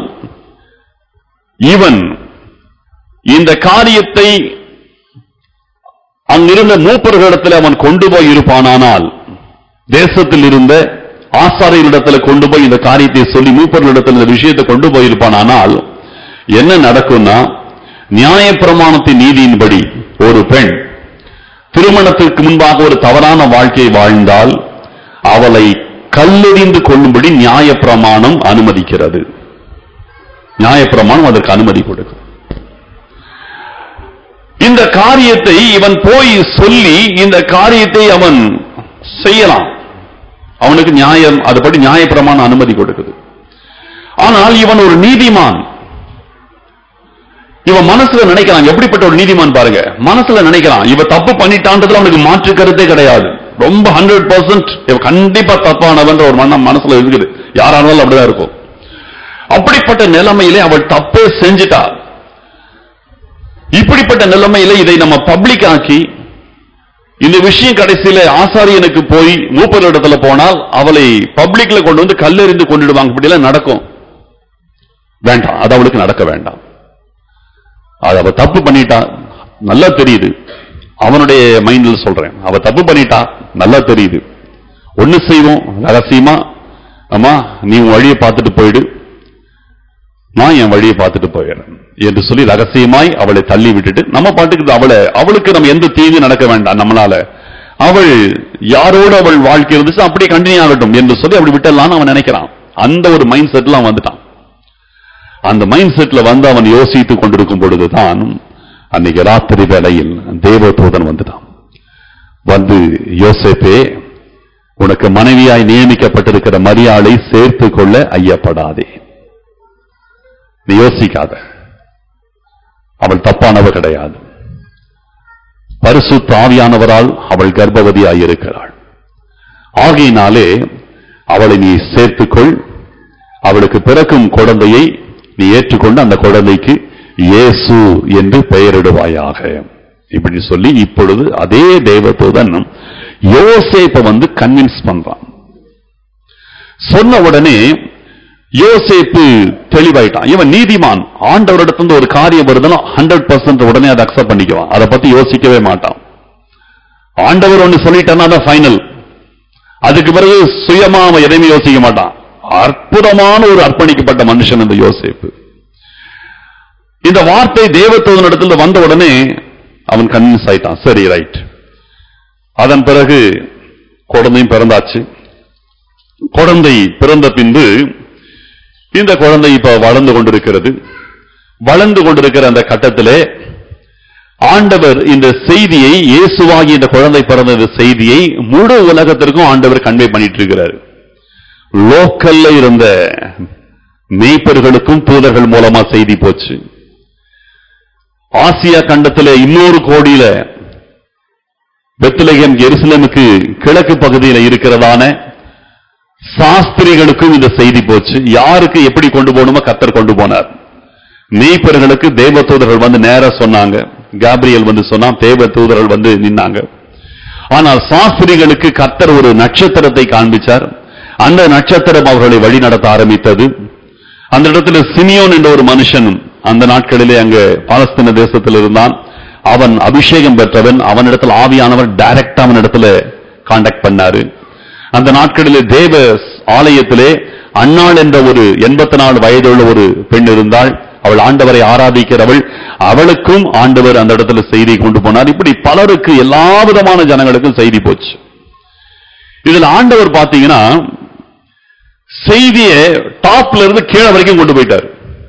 இவன் இந்த காரியத்தை அங்கிருந்த மூப்பர்களிடத்தில் அவன் கொண்டு போய் இருப்பானானால் தேசத்தில் இருந்த ஆசாரியர்களிடத்தில் கொண்டு போய் இந்த காரியத்தை சொல்லி மூப்பர்களிடத்தில் இந்த விஷயத்தை கொண்டு போயிருப்பானானால் என்ன நடக்கும்னா நியாயப்பிரமாணத்தின் நீதியின்படி ஒரு பெண் திருமணத்திற்கு முன்பாக ஒரு தவறான வாழ்க்கை வாழ்ந்தால் அவளை கல்லெறிந்து கொள்ளும்படி நியாயப்பிரமாணம் அனுமதிக்கிறது நியாயப்பிரமாணம் அதற்கு அனுமதி கொடுக்கும் இந்த காரியத்தை இவன் போய் சொல்லி இந்த காரியத்தை அவன் செய்யலாம் அவனுக்கு நியாயம் அதுபடி நியாயப்பிரமாணம் அனுமதி கொடுக்குது ஆனால் இவன் ஒரு நீதிமான் இவன் மனசுல நினைக்கிறான் எப்படிப்பட்ட ஒரு நீதிமான் பாருங்க மனசுல நினைக்கிறான் இவ தப்பு பண்ணிட்டான்றதுல அவனுக்கு மாற்று கருத்தே கிடையாது ரொம்ப ஹண்ட்ரட் பர்சன்ட் இவ கண்டிப்பா தப்பானவன்ற ஒரு மனம் மனசுல இருக்குது யாரானாலும் அப்படிதான் இருக்கும் அப்படிப்பட்ட நிலைமையிலே அவள் தப்பே செஞ்சிட்டா இப்படிப்பட்ட நிலைமையில இதை நம்ம பப்ளிக் ஆக்கி இந்த விஷயம் கடைசியில ஆசாரியனுக்கு போய் மூப்பர் இடத்துல போனால் அவளை பப்ளிக்ல கொண்டு வந்து கல்லெறிந்து கொண்டுடுவாங்க இப்படியெல்லாம் நடக்கும் வேண்டாம் அது அவளுக்கு நடக்க வேண்டாம் அது அவ தப்பு பண்ணிட்டா நல்லா தெரியுது அவனுடைய மைண்ட்ல சொல்றேன் அவ தப்பு பண்ணிட்டா நல்லா தெரியுது ஒண்ணு செய்வோம் ரகசியமா அம்மா நீ உன் வழியை பார்த்துட்டு போயிடு நான் என் வழியை பார்த்துட்டு போயிடுறேன் என்று சொல்லி ரகசியமாய் அவளை தள்ளி விட்டுட்டு நம்ம பாட்டுக்கு அவளை அவளுக்கு நம்ம எந்த தீங்கு நடக்க வேண்டாம் நம்மளால அவள் யாரோடு அவள் வாழ்க்கை இருந்துச்சு அப்படியே கண்டினியூ ஆகட்டும் என்று சொல்லி அப்படி விட்டலாம்னு அவன் நினைக்கிறான் அந்த ஒரு மைண்ட் செட்ல வந்துட்டான் அந்த மைண்ட் செட்ல வந்து அவன் யோசித்துக் கொண்டிருக்கும் பொழுதுதான் அன்னைக்கு ராத்திரி வேளையில் தேவதூதன் வந்துட்டான் வந்து யோசேப்பே உனக்கு மனைவியாய் நியமிக்கப்பட்டிருக்கிற மரியாதை சேர்த்துக் கொள்ள ஐயப்படாதே நீ யோசிக்காத அவள் தப்பானவ கிடையாது பரிசுத்த ஆவியானவரால் அவள் கர்ப்பவதியாயிருக்கிறாள் ஆகையினாலே அவளை நீ சேர்த்துக்கொள் அவளுக்கு பிறக்கும் குழந்தையை நீ ஏற்றுக்கொண்டு அந்த குழந்தைக்கு இயேசு என்று பெயரிடுவாயாக இப்படி சொல்லி இப்பொழுது அதே தேவதூதன் யோசேப்பை வந்து கன்வின்ஸ் பண்றான் சொன்ன உடனே யோசேப்பு தெளிவாயிட்டான் இவன் நீதிமான் ஆண்டவரிடத்துல ஒரு காரியம் வருதுன்னா ஹண்ட்ரட் பர்சன்ட் உடனே அதை அக்செப்ட் பண்ணிக்குவான் அதை பத்தி யோசிக்கவே மாட்டான் ஆண்டவர் ஒன்னு சொல்லிட்டான்னா அதான் ஃபைனல் அதுக்கு பிறகு சுயமா அவன் எதையுமே யோசிக்க மாட்டான் அற்புதமான ஒரு அர்ப்பணிக்கப்பட்ட மனுஷன் இந்த யோசேப்பு இந்த வார்த்தை தேவத்தோதனிடத்துல வந்த உடனே அவன் கன்வின்ஸ் ஆயிட்டான் சரி ரைட் அதன் பிறகு குழந்தையும் பிறந்தாச்சு குழந்தை பிறந்த பின்பு இந்த குழந்தை இப்ப வளர்ந்து கொண்டிருக்கிறது வளர்ந்து கொண்டிருக்கிற அந்த கட்டத்திலே ஆண்டவர் இந்த செய்தியை இயேசுவாகி இந்த குழந்தை பிறந்த இந்த செய்தியை முழு உலகத்திற்கும் ஆண்டவர் கன்வே பண்ணிட்டு இருக்கிறார் லோக்கல்ல இருந்த மேய்ப்பர்களுக்கும் தூதர்கள் மூலமா செய்தி போச்சு ஆசியா கண்டத்திலே இன்னொரு கோடியில பெத்லகேம் எருசலேமுக்கு கிழக்கு பகுதியில இருக்கிறதான சாஸ்திரிகளுக்கும் இந்த செய்தி போச்சு யாருக்கு எப்படி கொண்டு போகணுமோ கத்தர் கொண்டு போனார் மேய்ப்பர்களுக்கு தேவ தூதர்கள் வந்து நேரா சொன்னாங்க காபிரியல் வந்து சொன்னா தேவ தூதர்கள் வந்து நின்னாங்க ஆனால் சாஸ்திரிகளுக்கு கத்தர் ஒரு நட்சத்திரத்தை காண்பிச்சார் அந்த நட்சத்திரம் அவர்களை வழி நடத்த ஆரம்பித்தது அந்த இடத்துல சிமியோன் என்ற ஒரு மனுஷன் அந்த நாட்களிலே அங்கு பாலஸ்தீன தேசத்தில் இருந்தான் அவன் அபிஷேகம் பெற்றவன் அவனிடத்தில் ஆவியானவர் டைரக்டா அவனிடத்துல காண்டாக்ட் பண்ணாரு அந்த நாட்களிலே தேவ ஆலயத்திலே அன்னாள் என்ற ஒரு எண்பத்தி நாலு வயதுள்ள ஒரு பெண் இருந்தாள் அவள் ஆண்டவரை ஆராதிக்கிறவள் அவளுக்கும் ஆண்டவர் அந்த இடத்துல செய்தி கொண்டு போனார் இப்படி பலருக்கு எல்லா விதமான ஜனங்களுக்கும் செய்தி போச்சு இதுல ஆண்டவர் பாத்தீங்கன்னா செய்தியை டாப்ல இருந்து கீழே வரைக்கும் கொண்டு போயிட்டார்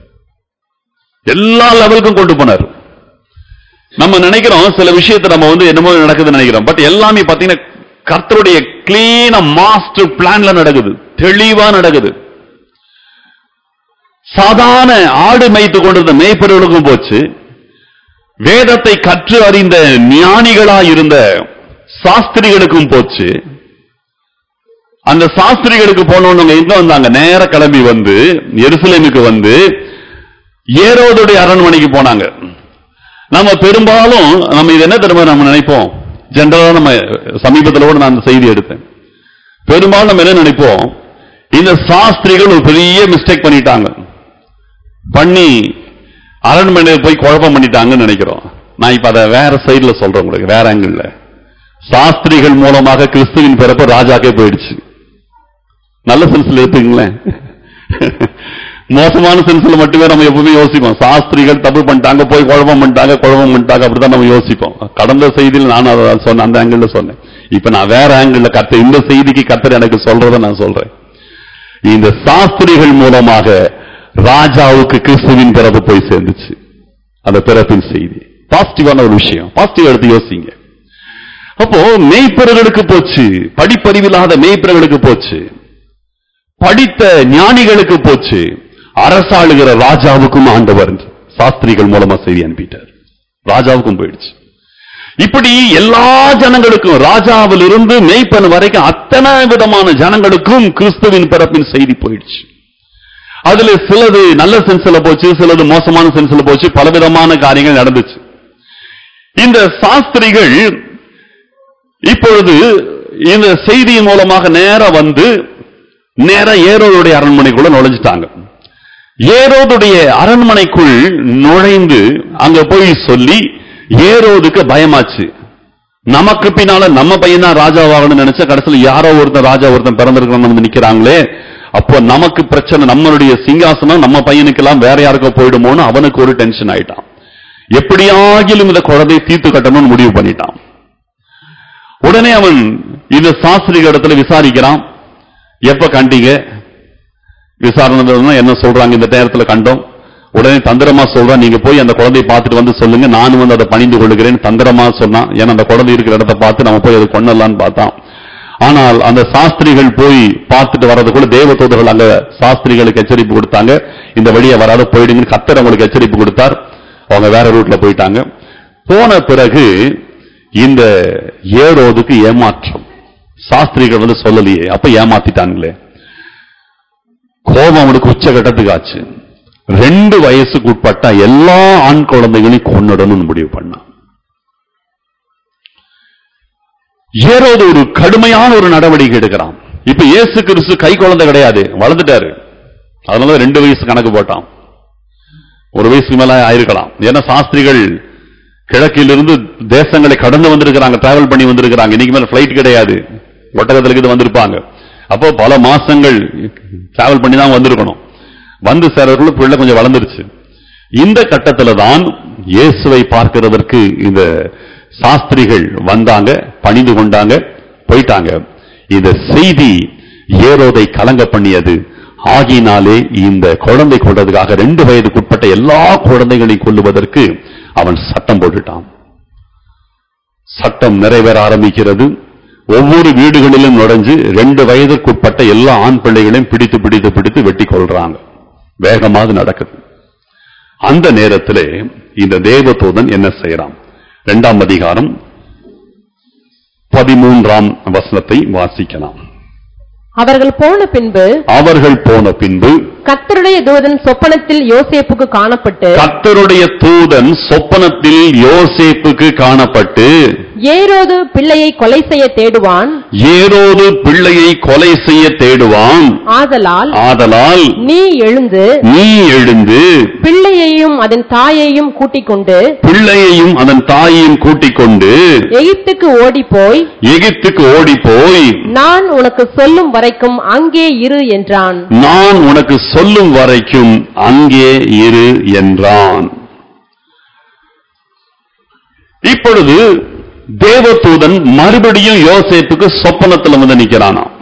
எல்லா லெவலுக்கும் கொண்டு போனார் நம்ம நினைக்கிறோம் சில விஷயத்தை நம்ம வந்து என்னமோ நடக்குதுன்னு நினைக்கிறோம் பட் எல்லாமே பாத்தீங்கன்னா கர்த்தருடைய கிளீன மாஸ்டர் பிளான்ல நடக்குது தெளிவா நடக்குது சாதாரண ஆடு மேய்த்து கொண்டிருந்த மேய்ப்பர்களுக்கும் போச்சு வேதத்தை கற்று அறிந்த ஞானிகளா இருந்த சாஸ்திரிகளுக்கும் போச்சு அந்த சாஸ்திரிகளுக்கு போனவங்க எங்க வந்தாங்க நேர கிளம்பி வந்து எருசலேமுக்கு வந்து ஏரோதுடைய அரண்மனைக்கு போனாங்க நம்ம பெரும்பாலும் நம்ம இது என்ன தெரியுமா நம்ம நினைப்போம் ஜென்ரலா நம்ம சமீபத்தில் கூட நான் அந்த செய்தி எடுத்தேன் பெரும்பாலும் நம்ம என்ன நினைப்போம் இந்த சாஸ்திரிகள் ஒரு பெரிய மிஸ்டேக் பண்ணிட்டாங்க பண்ணி அரண்மனையில் போய் குழப்பம் பண்ணிட்டாங்கன்னு நினைக்கிறோம் நான் இப்ப அதை வேற சைடுல சொல்றேன் உங்களுக்கு வேற ஆங்கிள் சாஸ்திரிகள் மூலமாக கிறிஸ்துவின் பிறப்பு ராஜாக்கே போயிடுச்சு நல்ல சென்ஸ்ல எடுத்துங்களேன் மோசமான சென்ஸ்ல மட்டுமே நம்ம எப்பவுமே யோசிப்போம் சாஸ்திரிகள் தப்பு பண்ணிட்டாங்க போய் குழப்பம் பண்ணிட்டாங்க குழப்பம் பண்ணிட்டாங்க அப்படிதான் நம்ம யோசிப்போம் கடந்த செய்தியில் நான் அதை சொன்னேன் அந்த ஆங்கிள் சொன்னேன் இப்ப நான் வேற ஆங்கிள் கத்த இந்த செய்திக்கு கத்தர் எனக்கு சொல்றதை நான் சொல்றேன் இந்த சாஸ்திரிகள் மூலமாக ராஜாவுக்கு கிறிஸ்துவின் பிறப்பு போய் சேர்ந்துச்சு அந்த பிறப்பின் செய்தி பாசிட்டிவான ஒரு விஷயம் பாசிட்டிவ் எடுத்து யோசிங்க அப்போ மெய்ப்பர்களுக்கு போச்சு படிப்பறிவில்லாத மெய்ப்பர்களுக்கு போச்சு படித்த ஞானிகளுக்கு போச்சு அரசாளுகிற ராஜாவுக்கும் ஆண்டவர் சாஸ்திரிகள் மூலமா செய்தி அனுப்பிட்டார் ராஜாவுக்கும் போயிடுச்சு இப்படி எல்லா ஜனங்களுக்கும் ராஜாவில் இருந்து மெய்ப்பன் வரைக்கும் அத்தனை விதமான ஜனங்களுக்கும் கிறிஸ்துவின் பிறப்பின் செய்தி போயிடுச்சு அதுல சிலது நல்ல சென்ஸ்ல போச்சு சிலது மோசமான சென்ஸ்ல போச்சு பலவிதமான காரியங்கள் நடந்துச்சு இந்த சாஸ்திரிகள் இப்பொழுது இந்த செய்தியின் மூலமாக நேரா வந்து நேரா ஏரோதுடைய அரண்மனைக்குள்ள நுழைஞ்சிட்டாங்க ஏரோதுடைய அரண்மனைக்குள் நுழைந்து அங்க போய் சொல்லி ஏரோதுக்கு பயமாச்சு நமக்கு பின்னால நம்ம பையன் தான் ராஜாவாகணும்னு நினைச்ச கடைசியில் யாரோ ஒருத்தன் ராஜா ஒருத்தன் பிறந்திருக்கிறோம் வந்து நிக்கிறாங்களே அப்போ நமக்கு பிரச்சனை நம்மளுடைய சிங்காசனம் நம்ம பையனுக்கெல்லாம் வேற யாருக்கோ போயிடுமோன்னு அவனுக்கு ஒரு டென்ஷன் ஆயிட்டான் எப்படியாகிலும் இந்த குழந்தையை தீர்த்து கட்டணும்னு முடிவு பண்ணிட்டான் உடனே அவன் இந்த சாஸ்திரிக இடத்துல விசாரிக்கிறான் எப்ப கண்டீங்க விசாரணை நடந்ததுன்னா என்ன சொல்றாங்க இந்த நேரத்துல கண்டோம் உடனே தந்திரமா சொல்றான் நீங்க போய் அந்த குழந்தையை பார்த்துட்டு வந்து சொல்லுங்க நானும் வந்து அதை பணிந்து கொள்கிறேன் தந்திரமா சொன்னான் ஏன்னா அந்த குழந்தை இருக்கிற இடத்த பார்த்து நம்ம போய் அதை கொண்டலான்னு பார்த்தான் ஆனால் அந்த சாஸ்திரிகள் போய் பார்த்துட்டு வர்றதுக்குள்ள தேவதூதர்கள் அங்க சாஸ்திரிகளுக்கு எச்சரிப்பு கொடுத்தாங்க இந்த வழியை வராத போயிடுங்கன்னு கத்தர் அவங்களுக்கு எச்சரிப்பு கொடுத்தார் அவங்க வேற ரூட்ல போயிட்டாங்க போன பிறகு இந்த ஏரோதுக்கு ஏமாற்றம் சாஸ்திரிகள் வந்து சொல்லலையே அப்ப ஏமாத்திட்டாங்களே கோபம் அவனுக்கு உச்சகட்டத்துக்கு ஆச்சு ரெண்டு வயசுக்கு உட்பட்ட எல்லா ஆண் குழந்தைகளையும் கொன்னுடணும்னு முடிவு பண்ணான் ஏரோது ஒரு கடுமையான ஒரு நடவடிக்கை எடுக்கிறான் இப்ப இயேசு கிறிஸ்து கை குழந்தை கிடையாது வளர்ந்துட்டாரு அதனால ரெண்டு வயசு கணக்கு போட்டான் ஒரு வயசுக்கு மேல ஆயிருக்கலாம் ஏன்னா சாஸ்திரிகள் கிழக்கிலிருந்து தேசங்களை கடந்து வந்திருக்கிறாங்க டிராவல் பண்ணி வந்திருக்கிறாங்க இன்னைக்கு மேல பிளைட் கிடையாது ஒட்டகத்துல இது வந்திருப்பாங்க அப்போ பல மாசங்கள் டிராவல் பண்ணி தான் வந்திருக்கணும் வந்து சேரவர்களும் பிள்ளை கொஞ்சம் வளர்ந்துருச்சு இந்த கட்டத்துல தான் இயேசுவை பார்க்கிறதற்கு இந்த சாஸ்திரிகள் வந்தாங்க பணிந்து கொண்டாங்க போயிட்டாங்க இந்த செய்தி ஏரோதை கலங்க பண்ணியது ஆகினாலே இந்த குழந்தை கொண்டதுக்காக ரெண்டு வயதுக்குட்பட்ட வயதுக்குட்பட்ட எல்லா குழந்தைகளையும் கொல்லுவதற்கு அவன் சட்டம் போட்டுட்டான் சட்டம் நிறைவேற ஆரம்பிக்கிறது ஒவ்வொரு வீடுகளிலும் நுழைஞ்சு ரெண்டு வயதிற்குட்பட்ட எல்லா ஆண் பிள்ளைகளையும் பிடித்து பிடித்து பிடித்து வெட்டி கொள்றாங்க வேகமாக நடக்குது அந்த நேரத்திலே இந்த தேவதூதன் என்ன செய்யறான் இரண்டாம் அதிகாரம் பதிமூன்றாம் வசனத்தை வாசிக்கலாம் அவர்கள் போன பின்பு அவர்கள் போன பின்பு கர்த்தருடைய தூதன் சொப்பனத்தில் யோசேப்புக்கு காணப்பட்டு கர்த்தருடைய தூதன் சொப்பனத்தில் யோசேப்புக்கு காணப்பட்டு ஏரோது பிள்ளையை கொலை செய்ய தேடுவான் ஏரோது பிள்ளையை கொலை செய்ய தேடுவான் ஆதலால் ஆதலால் நீ எழுந்து நீ எழுந்து பிள்ளையையும் அதன் தாயையும் கூட்டிக் கொண்டு பிள்ளையையும் அதன் தாயையும் கூட்டிக் கொண்டு எகிப்துக்கு ஓடிப்போய் எகிப்துக்கு ஓடிப்போய் நான் உனக்கு சொல்லும் வரைக்கும் அங்கே இரு என்றான் நான் உனக்கு சொல்லும் வரைக்கும் அங்கே இரு என்றான் இப்பொழுது தேவதூதன் மறுபடியும் யோசேப்புக்கு சொப்பனத்துல வந்து நிக்கிறானாம்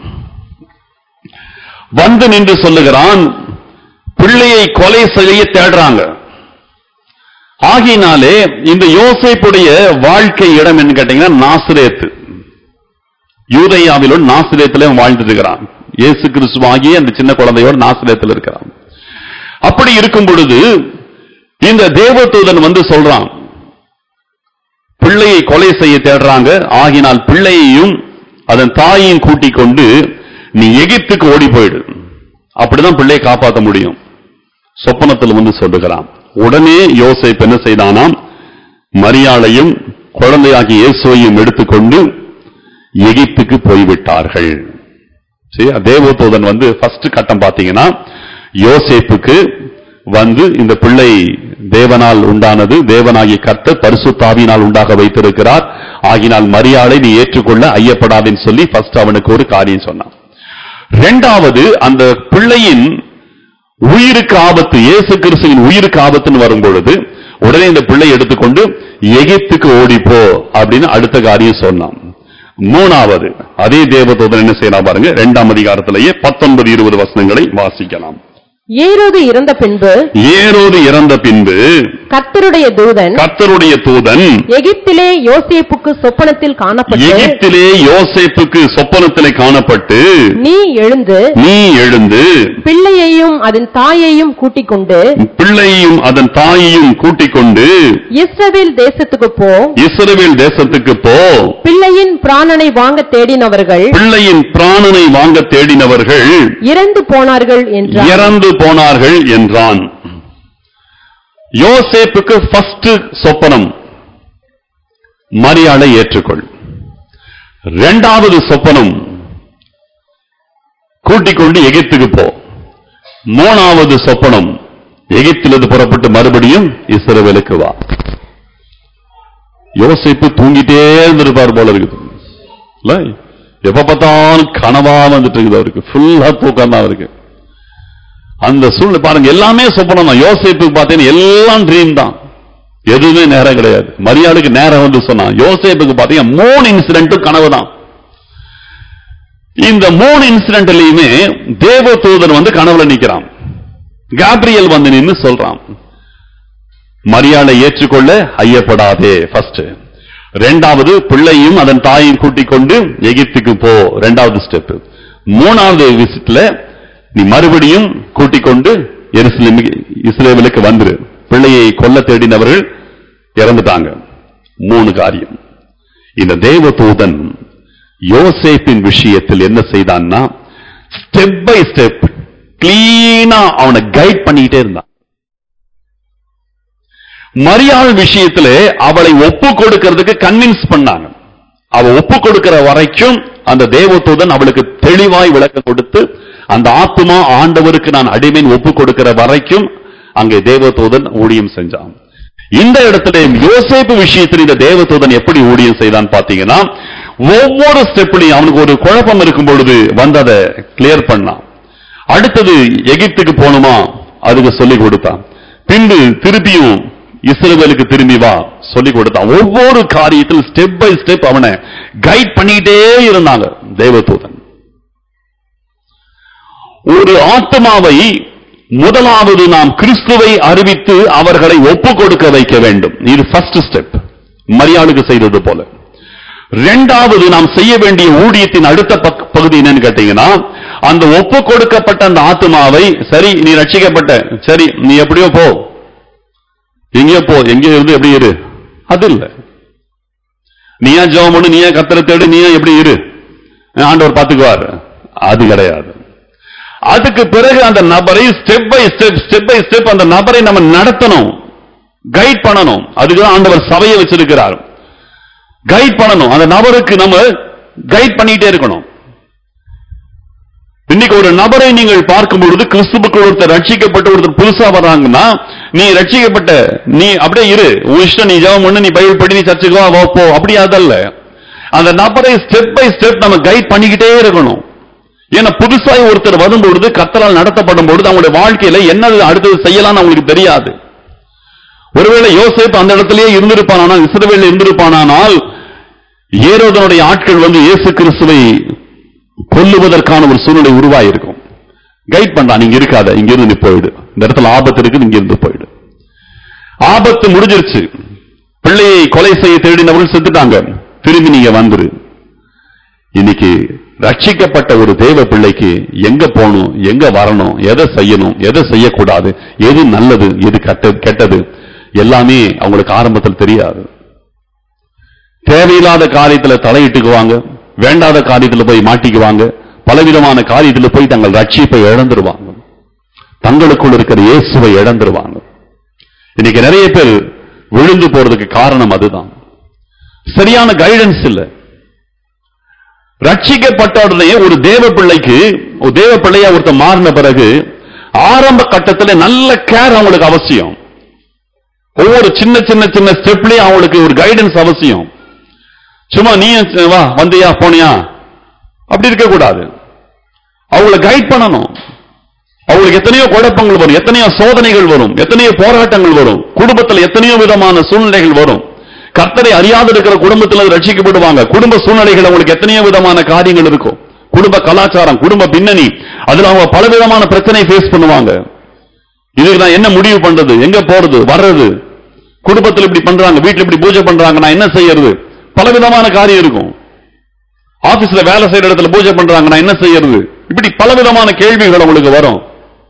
வந்து நின்று சொல்லுகிறான் பிள்ளையை கொலை செய்ய தேடுறாங்க ஆகினாலே இந்த யோசேப்புடைய வாழ்க்கை இடம் என்ன கேட்டீங்கன்னா நாசிரேத்து யூதயாவிலும் நாசிரியத்திலே வாழ்ந்துட்டு இருக்கிறான் இயேசு கிறிஸ்துவாகிய அந்த சின்ன குழந்தையோட நாசிரியத்தில் இருக்கிறான் அப்படி இருக்கும் பொழுது இந்த தேவதூதன் வந்து சொல்றான் பிள்ளையை கொலை செய்ய தேடுறாங்க ஆகினால் பிள்ளையையும் அதன் தாயையும் கூட்டிக் கொண்டு நீ எகிப்துக்கு ஓடி போயிடு அப்படிதான் பிள்ளையை காப்பாற்ற முடியும் சொப்பனத்தில் வந்து சொல்லுகிறான் உடனே யோசேப் என்ன செய்தானாம் மரியாளையும் குழந்தையாகிய இயேசுவையும் எடுத்துக்கொண்டு எகிப்துக்கு போய்விட்டார்கள் சரி தேவதூதன் வந்து ஃபர்ஸ்ட் கட்டம் பாத்தீங்கன்னா யோசேப்புக்கு வந்து இந்த பிள்ளை தேவனால் உண்டானது தேவனாகிய கர்த்தர் பரிசுத்தாவினால் உண்டாக வைத்திருக்கிறார் ஆகினால் மரியாதை நீ ஏற்றுக்கொள்ள ஐயப்படாதுன்னு சொல்லி ஃபர்ஸ்ட் அவனுக்கு ஒரு காரியம் சொன்னான் ரெண்டாவது அந்த பிள்ளையின் உயிருக்கு ஆபத்து இயேசு கிறிஸ்துவின் உயிருக்கு ஆபத்துன்னு வரும் பொழுது உடனே இந்த பிள்ளை எடுத்துக்கொண்டு எகிப்துக்கு ஓடிப்போ அப்படின்னு அடுத்த காரியம் சொன்னான் மூணாவது அதே தேவதூதன் என்ன செய்யலாம் பாருங்க இரண்டாம் அதிகாரத்திலேயே பத்தொன்பது இருபது வசனங்களை வாசிக்கலாம் ஏரோது இறந்த பின்பு ஏரோது இறந்த பின்பு கர்த்தருடைய தூதன் கர்த்தருடைய தூதன் எகிப்திலே யோசேப்புக்கு சொப்பனத்தில் காணப்பட்டு எகிப்திலே யோசேப்புக்கு சொப்பனத்திலே காணப்பட்டு நீ எழுந்து நீ எழுந்து பிள்ளையையும் அதன் தாயையும் கூட்டிக் கொண்டு பிள்ளையையும் அதன் தாயையும் கூட்டிக் கொண்டு இஸ்ரவேல் தேசத்துக்கு போ இஸ்ரவேல் தேசத்துக்கு போ பிள்ளையின் பிராணனை வாங்க தேடினவர்கள் பிள்ளையின் பிராணனை வாங்க தேடினவர்கள் இறந்து போனார்கள் என்றார் இறந்து போனார்கள் என்றான் யோசேப்புக்கு ஃபர்ஸ்ட் சொப்பனம் மரியாதை ஏற்றுக்கொள் இரண்டாவது சொப்பனம் கூட்டிக் கொண்டு எகிப்துக்கு போ மூணாவது சொப்பனம் எகிப்திலிருந்து புறப்பட்டு மறுபடியும் இஸ்ரவேலுக்கு வா யோசேப்பு தூங்கிட்டே இருந்திருப்பார் போல இருக்குது இல்ல எப்ப பார்த்தாலும் கனவா வந்துட்டு இருக்குது அவருக்கு ஃபுல்லா தூக்கம் தான் அவருக்கு அந்த சூழ்நிலை பாருங்க எல்லாமே சொப்பனம் தான் யோசேப்புக்கு பார்த்தீங்கன்னா எல்லாம் ட்ரீம் தான் எதுவுமே நேரம் கிடையாது மரியாதைக்கு நேரம் வந்து சொன்னான் யோசேப்புக்கு பார்த்தீங்கன்னா மூணு இன்சிடென்ட்டும் கனவு தான் இந்த மூணு இன்சிடென்ட்லயுமே தேவதூதன் வந்து கனவுல நிக்கிறான் காப்ரியல் வந்து நின்னு சொல்றான் மரியாதை ஏற்றுக்கொள்ள ஐயப்படாதே ஃபர்ஸ்ட் ரெண்டாவது பிள்ளையும் அதன் தாயையும் கூட்டிக் கொண்டு எகிப்துக்கு போ ரெண்டாவது ஸ்டெப் மூணாவது விசிட்ல நீ மறுபடியும் கூட்டிக் கொண்டு எருசலேமுக்கு இஸ்ரேலுக்கு வந்துரு பிள்ளையை கொல்ல தேடினவர்கள் இறந்துட்டாங்க மூணு காரியம் இந்த தேவதூதன் யோசேப்பின் விஷயத்தில் என்ன செய்தான்னா ஸ்டெப் பை ஸ்டெப் கிளீனா அவனை கைட் பண்ணிக்கிட்டே இருந்தான் மரியாள் விஷயத்திலே அவளை ஒப்பு கொடுக்கிறதுக்கு கன்வின்ஸ் பண்ணாங்க அவ ஒப்பு கொடுக்கிற வரைக்கும் அந்த தேவதூதன் அவளுக்கு தெளிவாய் விளக்கம் கொடுத்து அந்த ஆத்துமா ஆண்டவருக்கு நான் அடிமையின் ஒப்பு கொடுக்கிற வரைக்கும் அங்கே தேவதூதன் ஊழியம் செஞ்சான் இந்த இடத்துல யோசேப்பு விஷயத்தில் இந்த தேவதூதன் எப்படி ஊழியம் செய்தான் பாத்தீங்கன்னா ஒவ்வொரு ஸ்டெப்லையும் அவனுக்கு ஒரு குழப்பம் இருக்கும் பொழுது வந்து அதை கிளியர் பண்ணான் அடுத்தது எகிப்துக்கு போகணுமா அதுக்கு சொல்லி கொடுத்தான் பின்பு திருப்பியும் இஸ்ரவேலுக்கு திரும்பி வா சொல்லி கொடுத்தான் ஒவ்வொரு காரியத்தில் ஸ்டெப் பை ஸ்டெப் அவனை கைட் பண்ணிட்டே இருந்தாங்க தேவதூதன் ஒரு ஆத்மாவை முதலாவது நாம் கிறிஸ்துவை அறிவித்து அவர்களை ஒப்பு கொடுக்க வைக்க வேண்டும் இது ஃபர்ஸ்ட் ஸ்டெப் மரியாளுக்கு செய்தது போல இரண்டாவது நாம் செய்ய வேண்டிய ஊழியத்தின் அடுத்த பக்- பகுதி என்னன்னு கேட்டீங்கன்னா அந்த ஒப்பு கொடுக்கப்பட்ட அந்த ஆத்மாவை சரி நீ ரட்சிக்கப்பட்ட சரி நீ எப்படியோ போ எங்கேயோ போ எங்கேயோ இருந்து எப்படி இரு அது இல்ல நீயா ஜெபம் பண்ணு நீயா கத்தரை தேடு நீயா எப்படி இரு ஆண்டவர் பாத்துக்குவார் அது கிடையாது அதுக்கு பிறகு அந்த நபரை step by step step by step அந்த நபரை நம்ம நடத்தணும் கைட் பண்ணணும் அதுக்குதான் ஆண்டவர் சபையை வச்சிருக்கிறார் கைட் பண்ணணும் அந்த நபருக்கு நம்ம கைட் பண்ணிட்டே இருக்கணும் இன்னைக்கு ஒரு நபரை நீங்கள் பார்க்கும் பொழுது கிறிஸ்துவுக்குள் ஒருத்தர் ரட்சிக்கப்பட்ட ஒருத்தர் புதுசா வர்றாங்கன்னா நீ ரட்சிக்கப்பட்ட நீ அப்படியே இரு உன் இஷ்டம் நீ ஜெபம் பண்ணு நீ பைபிள் படி நீ சர்ச்சுக்கு வா வா, போ அப்படி அதல்ல அந்த நபரை ஸ்டெப் பை ஸ்டெப் நம்ம கைட் பண்ணிக்கிட்டே இருக்கணும் ஏன்னா புதுசாய் ஒருத்தர் வரும்பொழுது கத்தலால் நடத்தப்படும் பொழுது அவங்களுடைய வாழ்க்கையில என்னது அடுத்தது செய்யலாம்னு அவங்களுக்கு தெரியாது ஒருவேளை யோசேப்பு அந்த இடத்திலேயே இருந்திருப்பானால் இஸ்ரவேலில் இருந்திருப்பானால் ஏரோதனுடைய ஆட்கள் வந்து இயேசு கிறிஸ்துவை கொல்லுவதற்கான ஒரு சூழ்நிலை உருவாயிருக்கும் கைட் பண்றான் நீங்க இருக்காத இங்க இருந்து நீ போயிடு இந்த இடத்துல ஆபத்து இருக்கு இங்க இருந்து போயிடு ஆபத்து முடிஞ்சிருச்சு பிள்ளையை கொலை செய்ய தேடினவர்கள் செத்துட்டாங்க திரும்பி நீங்க வந்துரு இன்னைக்கு ரட்சிக்கப்பட்ட ஒரு தேவ பிள்ளைக்கு எங்க போகணும் எங்க வரணும் எதை செய்யணும் எதை செய்யக்கூடாது எது நல்லது எது கெட்ட கெட்டது எல்லாமே அவங்களுக்கு ஆரம்பத்தில் தெரியாது தேவையில்லாத காரியத்துல தலையிட்டுக்குவாங்க வேண்டாத காரியத்துல போய் மாட்டிக்குவாங்க பலவிதமான காரியத்துல போய் தங்கள் ரட்சிப்பை இழந்துருவாங்க தங்களுக்குள் இருக்கிற இயேசுவை இழந்துருவாங்க இன்னைக்கு நிறைய பேர் விழுந்து போறதுக்கு காரணம் அதுதான் சரியான கைடன்ஸ் இல்ல ரட்சிக்கப்பட்ட உடனே ஒரு தேவ பிள்ளைக்கு ஒரு தேவ பிள்ளையா ஒருத்தர் மாறின பிறகு ஆரம்ப கட்டத்துல நல்ல கேர் அவங்களுக்கு அவசியம் ஒவ்வொரு சின்ன சின்ன சின்ன ஸ்டெப்லயும் அவங்களுக்கு ஒரு கைடன்ஸ் அவசியம் சும்மா நீ வா வந்தியா போனியா அப்படி இருக்க கூடாது அவங்கள கைட் பண்ணணும் அவங்களுக்கு எத்தனையோ குழப்பங்கள் வரும் எத்தனையோ சோதனைகள் வரும் எத்தனையோ போராட்டங்கள் வரும் குடும்பத்தில் எத்தனையோ விதமான சூழ்நிலைகள் வரும் கர்த்தரை அறியாது இருக்கிற குடும்பத்தில் அது ரட்சிக்கப்படுவாங்க குடும்ப சூழ்நிலைகள் அவங்களுக்கு எத்தனையோ விதமான காரியங்கள் இருக்கும் குடும்ப கலாச்சாரம் குடும்ப பின்னணி அதுல அவங்க பலவிதமான பிரச்சனை ஃபேஸ் பண்ணுவாங்க இதுக்கு நான் என்ன முடிவு பண்றது எங்க போறது வர்றது குடும்பத்தில் இப்படி பண்றாங்க வீட்டுல இப்படி பூஜை பண்றாங்க நான் என்ன செய்யறது பலவிதமான காரியம் இருக்கும் ஆபீஸ்ல வேலை செய்யற இடத்துல பூஜை பண்றாங்க நான் என்ன செய்யறது இப்படி பலவிதமான கேள்விகள் உங்களுக்கு வரும்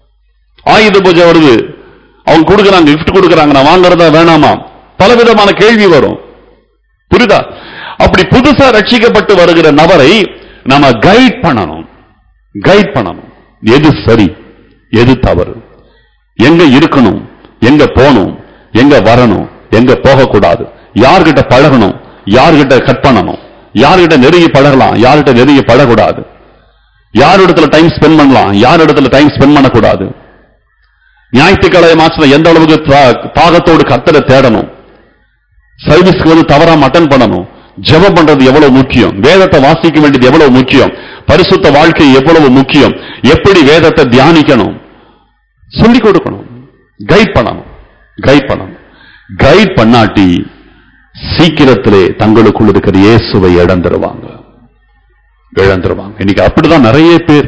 ஆயுத பூஜை வருது அவங்க கொடுக்கறாங்க gift கொடுக்கறாங்க நான் வாங்குறதா வேணாமா பலவிதமான கேள்வி வரும் புரியுதா அப்படி புதுசா ரட்சிக்கப்பட்டு வருகிற நபரை நம்ம கைட் பண்ணணும் கைட் பண்ணணும் எது சரி எது தவறு எங்க இருக்கணும் எங்க போகணும் எங்க வரணும் எங்க போகக்கூடாது யார்கிட்ட பழகணும் யார்கிட்ட கட் பண்ணணும் யார்கிட்ட நெருங்கி பழகலாம் யார்கிட்ட நெருங்கி பழகக்கூடாது யார் இடத்துல டைம் ஸ்பெண்ட் பண்ணலாம் யார் இடத்துல டைம் ஸ்பெண்ட் பண்ணக்கூடாது ஞாயிற்றுக்கிழமை மாசத்துல எந்த அளவுக்கு தா- தாகத்தோடு கத்தரை தேடணும் சர்வீஸ்க்கு வந்து தவறாம அட்டன் பண்ணணும் ஜெபம் பண்றது எவ்வளவு முக்கியம் வேதத்தை வாசிக்க வேண்டியது எவ்வளவு முக்கியம் பரிசுத்த வாழ்க்கை எவ்வளவு முக்கியம் எப்படி வேதத்தை தியானிக்கணும் சொல்லிக் கொடுக்கணும் கைட் பண்ணணும் கைட் பண்ணணும் கைட் பண்ணாட்டி சீக்கிரத்திலே தங்களுக்குள் இருக்கிற இயேசுவை இழந்துருவாங்க இழந்துருவாங்க இன்னைக்கு அப்படிதான் நிறைய பேர்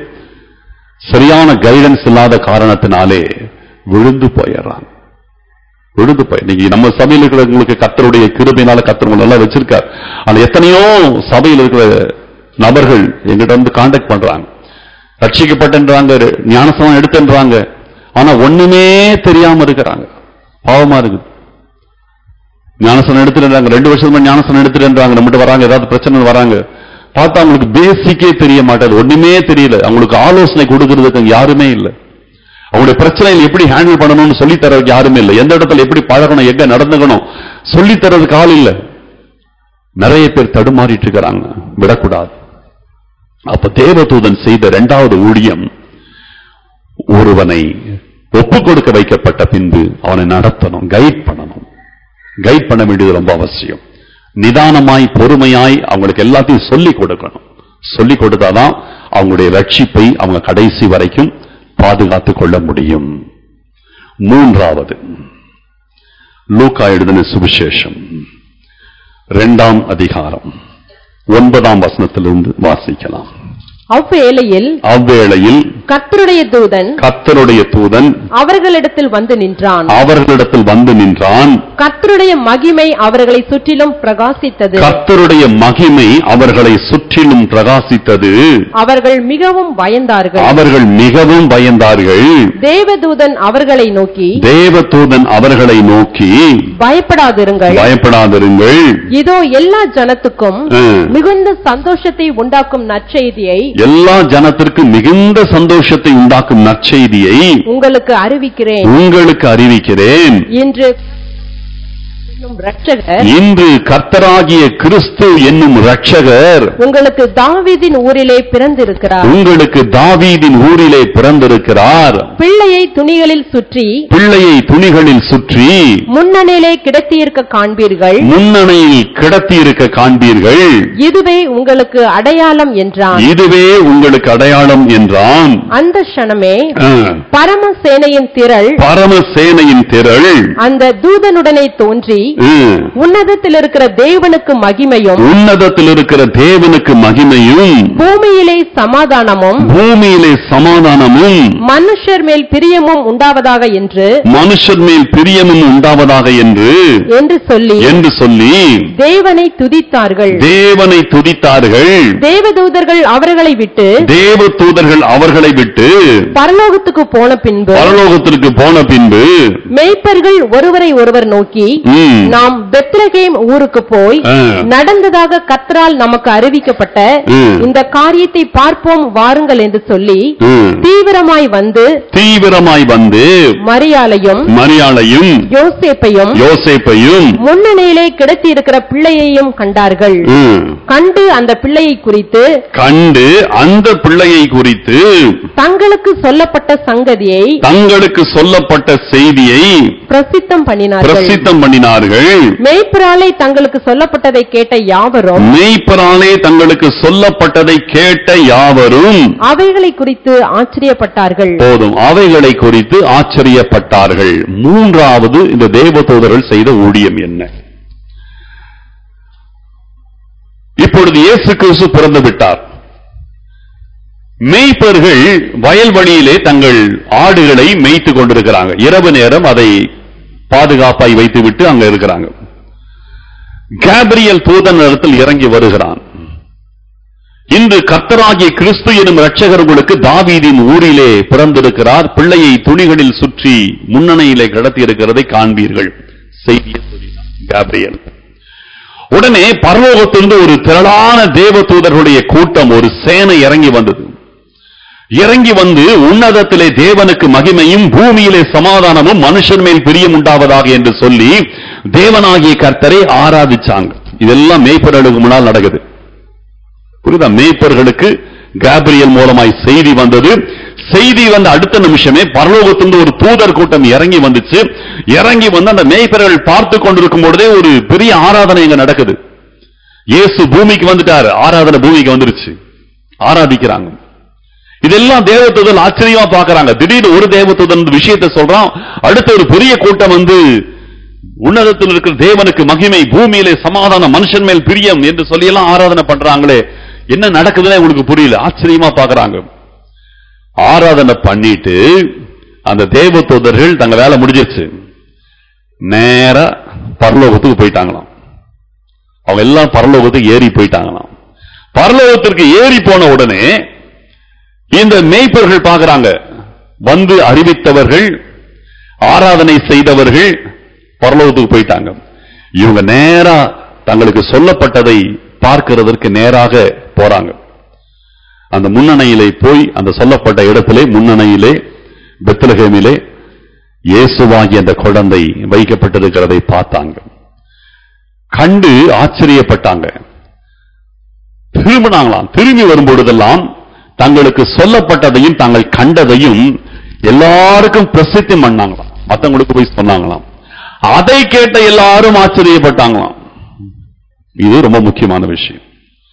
சரியான கைடன்ஸ் இல்லாத காரணத்தினாலே விழுந்து போயிடுறாங்க விழுந்து போய் இன்னைக்கு நம்ம சபையில் இருக்கிறவங்களுக்கு கத்தருடைய கிருபையினால கத்தர் உங்களை நல்லா வச்சிருக்கார் ஆனா எத்தனையோ சபையில் இருக்கிற நபர்கள் எங்கிட்ட வந்து காண்டாக்ட் பண்றாங்க ரட்சிக்கப்பட்டன்றாங்க ஞானசனம் எடுத்துன்றாங்க ஆனா ஒண்ணுமே தெரியாம இருக்கிறாங்க பாவமா இருக்குது ஞானசனம் எடுத்துட்டாங்க ரெண்டு வருஷமா ஞானசனம் எடுத்துட்டாங்க நம்மகிட்ட வராங்க ஏதாவது பிரச்சனை வராங்க பார்த்தா அவங்களுக்கு பேசிக்கே தெரிய மாட்டாது ஒண்ணுமே தெரியல அவங்களுக்கு ஆலோசனை கொடுக்கறதுக்கு அங்க யாருமே இல்லை அவங்களுடைய பிரச்சனைகள் எப்படி ஹேண்டில் பண்ணணும்னு சொல்லி தரதுக்கு யாருமே இல்லை எந்த இடத்துல எப்படி பழகணும் எங்க நடந்துக்கணும் சொல்லி தரதுக்கு ஆள் இல்லை நிறைய பேர் தடுமாறிட்டு இருக்கிறாங்க விடக்கூடாது அப்ப தேவதூதன் செய்த இரண்டாவது ஊழியம் ஒருவனை ஒப்பு கொடுக்க வைக்கப்பட்ட பின்பு அவனை நடத்தணும் கைட் பண்ணணும் கைட் பண்ண வேண்டியது ரொம்ப அவசியம் நிதானமாய் பொறுமையாய் அவங்களுக்கு எல்லாத்தையும் சொல்லிக் கொடுக்கணும் சொல்லிக் கொடுத்தாதான் அவங்களுடைய ரட்சிப்பை அவங்க கடைசி வரைக்கும் பாதுகாத்துக் கொள்ள முடியும் மூன்றாவது லூக்கா எழுதின சுவிசேஷம் இரண்டாம் அதிகாரம் ஒன்பதாம் வசனத்திலிருந்து வாசிக்கலாம் அவ்வேளையில் அவ்வேளையில் கர்த்தருடைய தூதன் கர்த்தருடைய தூதன் அவர்களிடத்தில் வந்து நின்றான் அவர்களிடத்தில் வந்து நின்றான் கர்த்தருடைய மகிமை அவர்களை சுற்றிலும் பிரகாசித்தது கர்த்தருடைய மகிமை அவர்களை சுற்றிலும் பிரகாசித்தது அவர்கள் மிகவும் பயந்தார்கள் அவர்கள் மிகவும் பயந்தார்கள் தேவதூதன் அவர்களை நோக்கி தேவதூதன் அவர்களை நோக்கி பயப்படாதிருங்கள் பயப்படாதிருங்கள் இதோ எல்லா ஜனத்துக்கும் ம். மிகுந்த சந்தோஷத்தை உண்டாக்கும் நற்செய்தியை எல்லா ஜனத்திற்கும் மிகுந்த சந்தோஷத்தை உண்டாக்கும் நற்செய்தியை உங்களுக்கு அறிவிக்கிறேன் உங்களுக்கு அறிவிக்கிறேன் இன்று என்னும் இரட்சகர் இன்று கர்த்தராகிய கிறிஸ்து என்னும் இரட்சகர் உங்களுக்கு தாவீதின் ஊரிலே பிறந்திருக்கிறார் உங்களுக்கு தாவீதின் ஊரிலே பிறந்திருக்கிறார் பிள்ளையை துணிகளில் சுற்றி பிள்ளையை துணிகளில் சுற்றி முன்னணியிலே கிடத்தியிருக்க காண்பீர்கள் முன்னணையில் கிடத்தியிருக்க காண்பீர்கள் இதுவே உங்களுக்கு அடையாளம் என்றான் இதுவே உங்களுக்கு அடையாளம் என்றான் அந்த க்ஷணமே ஆ, பரமசேனையின் திரள் பரமசேனையின் திரள் அந்த தூதனுடனே தோன்றி ம், உன்னதத்தில் இருக்கிற தேவனுக்கு மகிமையும் உன்னதத்தில் இருக்கிற தேவனுக்கு மகிமையும் பூமியிலே சமாதானமும் பூமியிலே சமாதானமும் மனுஷர் மேல் பிரியமும் உண்டாவதாக என்று மனுஷர் மேல் பிரியமும் உண்டாவதாக என்று என்று சொல்லி என்று சொல்லி தேவனை துதித்தார்கள் தேவனை துதித்தார்கள் தேவதூதர்கள் அவர்களை விட்டு தேவ தூதர்கள் அவர்களை விட்டு பரலோகத்துக்கு போன பின்பு பரலோகத்திற்கு போன பின்பு மேய்ப்பர்கள் ஒருவரை ஒருவர் நோக்கி ம், நாம் பெத்லகேம் ஊருக்கு போய் ஆ. நடந்ததாக கர்த்தரால் நமக்கு அறிவிக்கப்பட்ட ம். இந்த காரியத்தை பார்ப்போம் வாருங்கள் என்று சொல்லி ம், தீவிரமாய் வந்து தீவிரமாய் வந்து மரியாளையும் மரியாளையும் யோசேப்பையும் யோசேப்பையும் முன்னணியிலே கிடத்தியிருக்கிற பிள்ளையையும் கண்டார்கள் ம், கண்டு அந்த பிள்ளையை குறித்து கண்டு அந்த பிள்ளையை குறித்து தங்களுக்கு சொல்லப்பட்ட சங்கதியை தங்களுக்கு சொல்லப்பட்ட செய்தியை பிரசித்தம் பண்ணினார்கள் பிரசித்தம் பண்ணினார்கள் மேய்ப்பராலே தங்களுக்கு சொல்லப்பட்டதை கேட்ட யாவரும் மெய்ப்பராலே தங்களுக்கு சொல்லப்பட்டதை கேட்ட யாவரும் அவைகளை குறித்து ஆச்சரியப்பட்டார்கள் போதும் அவைகளை குறித்து ஆச்சரியப்பட்டார்கள் மூன்றாவது இந்த தேவதூதர்கள் செய்த ஊழியம் என்ன இப்பொழுது இயேசு கிறிஸ்து பிறந்து விட்டார் மேய்ப்பர்கள் வயல்வெளியிலே தங்கள் ஆடுகளை மேய்த்து கொண்டிருக்கிறாங்க இரவு நேரம் அதை பாதுகாப்பாய் வைத்துவிட்டு அங்க இருக்கிறாங்க கேப்ரியல் தூதன் இடத்தில் இறங்கி வருகிறான் இன்று கர்த்தராகிய கிறிஸ்து எனும் இரட்சகர் உங்களுக்கு தாவீதின் ஊரிலே பிறந்திருக்கிறார் பிள்ளையை துணிகளில் சுற்றி முன்னணையிலே கிடத்தி இருக்கிறதை காண்பீர்கள் செய்தியை சொல்லினார் கேப்ரியல் உடனே பரலோகத்திலிருந்து ஒரு திரளான தேவ தூதர்களுடைய கூட்டம் ஒரு சேனை இறங்கி வந்தது இறங்கி வந்து உன்னதத்திலே தேவனுக்கு மகிமையும் பூமியிலே சமாதானமும் மனுஷன் மேல் பிரியம் உண்டாவதாக என்று சொல்லி தேவனாகிய கர்த்தரை ஆராதிச்சாங்க இதெல்லாம் மேய்ப்பர்களுக்கு முன்னால் நடக்குது புரியுதா மேய்ப்பர்களுக்கு காபிரியல் மூலமாய் செய்தி வந்தது செய்தி வந்த அடுத்த நிமிஷமே பரலோகத்திலிருந்து ஒரு தூதர் கூட்டம் இறங்கி வந்துச்சு இறங்கி வந்து அந்த மேய்ப்பர்கள் பார்த்து கொண்டிருக்கும் பொழுதே ஒரு பெரிய ஆராதனை இங்க நடக்குது இயேசு பூமிக்கு வந்துட்டாரு ஆராதனை பூமிக்கு வந்துருச்சு ஆராதிக்கிறாங்க இதெல்லாம் தேவதூதன் ஆச்சரியமா பார்க்கறாங்க திடீர்னு ஒரு தேவதூதன் இந்த விஷயத்தை சொல்றான் அடுத்த ஒரு பெரிய கூட்டம் வந்து உன்னதத்தில் இருக்கிற தேவனுக்கு மகிமை பூமியிலே சமாதானம் மனுஷன் மேல் பிரியம் என்று சொல்லி எல்லாம் ஆராதனை பண்றாங்களே என்ன நடக்குதுன்னு உங்களுக்கு புரியல ஆச்சரியமா பார்க்கறாங்க ஆராதனை பண்ணிட்டு அந்த தேவதூதர்கள் தங்க வேலை முடிஞ்சிருச்சு நேரா பரலோகத்துக்கு போயிட்டாங்களாம் அவங்க எல்லாம் பரலோகத்துக்கு ஏறி போயிட்டாங்களாம் பரலோகத்திற்கு ஏறி போன உடனே இந்த மேய்ப்பர்கள் பார்க்கறாங்க வந்து அறிவித்தவர்கள் ஆராதனை செய்தவர்கள் பரலோகத்துக்கு போயிட்டாங்க இவங்க நேரா தங்களுக்கு சொல்லப்பட்டதை பார்க்கிறதற்கு நேராக போறாங்க அந்த முன்னணையிலே போய் அந்த சொல்லப்பட்ட இடத்திலே முன்னணையிலே பெத்லகேமிலே இயேசுவாகிய அந்த குழந்தை வைக்கப்பட்டிருக்கிறதை பார்த்தாங்க கண்டு ஆச்சரியப்பட்டாங்க திரும்பினாங்களாம் திரும்பி வரும்பொழுதெல்லாம் தங்களுக்கு சொல்லப்பட்டதையும் தாங்கள் கண்டதையும் எல்லாருக்கும் பிரசித்தி பண்ணாங்களாம் மத்தவங்களுக்கு போய் சொன்னாங்களாம் அதை கேட்ட எல்லாரும் ஆச்சரியப்பட்டாங்களாம் இது ரொம்ப முக்கியமான விஷயம்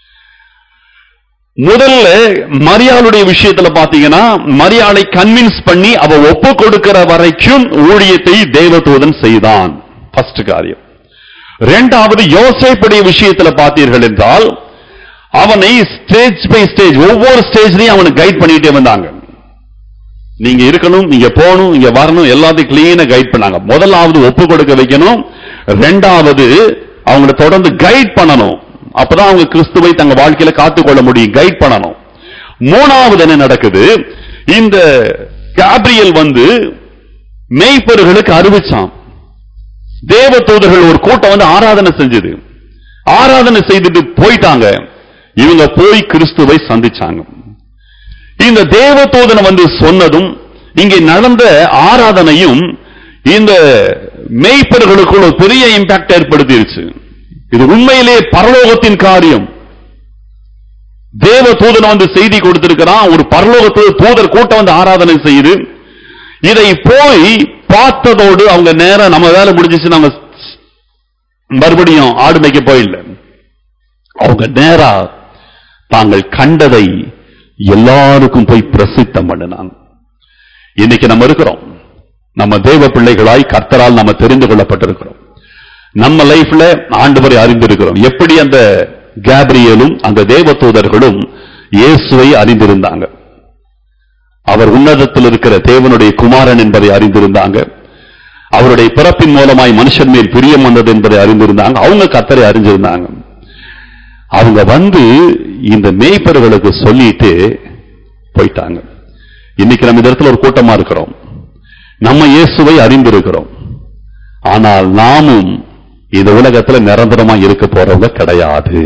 முதல்ல மரியாளுடைய விஷயத்துல பாத்தீங்கன்னா மரியாளை கன்வின்ஸ் பண்ணி அவ ஒப்பு கொடுக்கிற வரைக்கும் ஊழியத்தை தேவதூதன் செய்தான் ஃபர்ஸ்ட் காரியம் இரண்டாவது யோசேப்புடைய விஷயத்துல பார்த்தீர்கள் என்றால் அவனை ஸ்டேஜ் பை ஸ்டேஜ் ஒவ்வொரு ஸ்டேஜ்லயும் அவனை கைட் பண்ணிட்டே வந்தாங்க நீங்க இருக்கணும் நீங்க போகணும் இங்க வரணும் எல்லாத்தையும் கிளீனா கைட் பண்ணாங்க முதலாவது ஒப்பு கொடுக்க வைக்கணும் ரெண்டாவது அவங்கள தொடர்ந்து கைட் பண்ணணும் அப்பதான் அவங்க கிறிஸ்துவை தங்க வாழ்க்கையில காத்துக்கொள்ள முடியும் கைட் பண்ணணும் மூணாவது என்ன நடக்குது இந்த கேப்ரியல் வந்து மேய்ப்பர்களுக்கு அறிவிச்சான் தேவ தூதர்கள் ஒரு கூட்டம் வந்து ஆராதனை செஞ்சது ஆராதனை செய்துட்டு போயிட்டாங்க இவங்க போய் கிறிஸ்துவை சந்திச்சாங்க இந்த தேவதூதன் வந்து சொன்னதும் இங்கே நடந்த ஆராதனையும் இந்த மேய்ப்பர்களுக்குள் ஒரு பெரிய இம்பாக்ட் ஏற்படுத்திருச்சு இது உண்மையிலே பரலோகத்தின் காரியம் தேவ தூதன் வந்து செய்தி கொடுத்திருக்கிறான் ஒரு பரலோகத்து தூதர் கூட்டம் வந்து ஆராதனை செய்யுது இதை போய் பார்த்ததோடு அவங்க நேரம் நம்ம வேலை முடிஞ்சிச்சு நம்ம மறுபடியும் ஆடு மேய்க்க போயில்ல அவங்க நேரா தாங்கள் கண்டதை எல்லாருக்கும் போய் பிரசித்தம் பண்ணினாங்க இன்னைக்கு நம்ம இருக்கிறோம் நம்ம தேவ பிள்ளைகளாய் கர்த்தரால் நம்ம தெரிந்து கொள்ளப்பட்டிருக்கிறோம் நம்ம லைஃப்ல ஆண்டவரை அறிந்திருக்கிறோம் எப்படி அந்த கேப்ரியலும் அந்த தேவதூதர்களும் இயேசுவை அறிந்திருந்தாங்க அவர் உன்னதத்தில் இருக்கிற தேவனுடைய குமாரன் என்பதை அறிந்திருந்தாங்க அவருடைய பிறப்பின் மூலமாய் மனுஷன் மேல் பிரியம் வந்தது என்பதை அறிந்திருந்தாங்க அவங்க கத்தரை அறிஞ்சிருந்தாங்க அவங்க வந்து இந்த மேய்ப்பர்களுக்கு சொல்லிட்டு போயிட்டாங்க இன்னைக்கு நம்ம இந்த இடத்துல ஒரு கூட்டமா இருக்கிறோம் நம்ம இயேசுவை அறிந்திருக்கிறோம் ஆனால் நாமும் இந்த உலகத்துல நிரந்தரமா இருக்க போறவங்க கிடையாது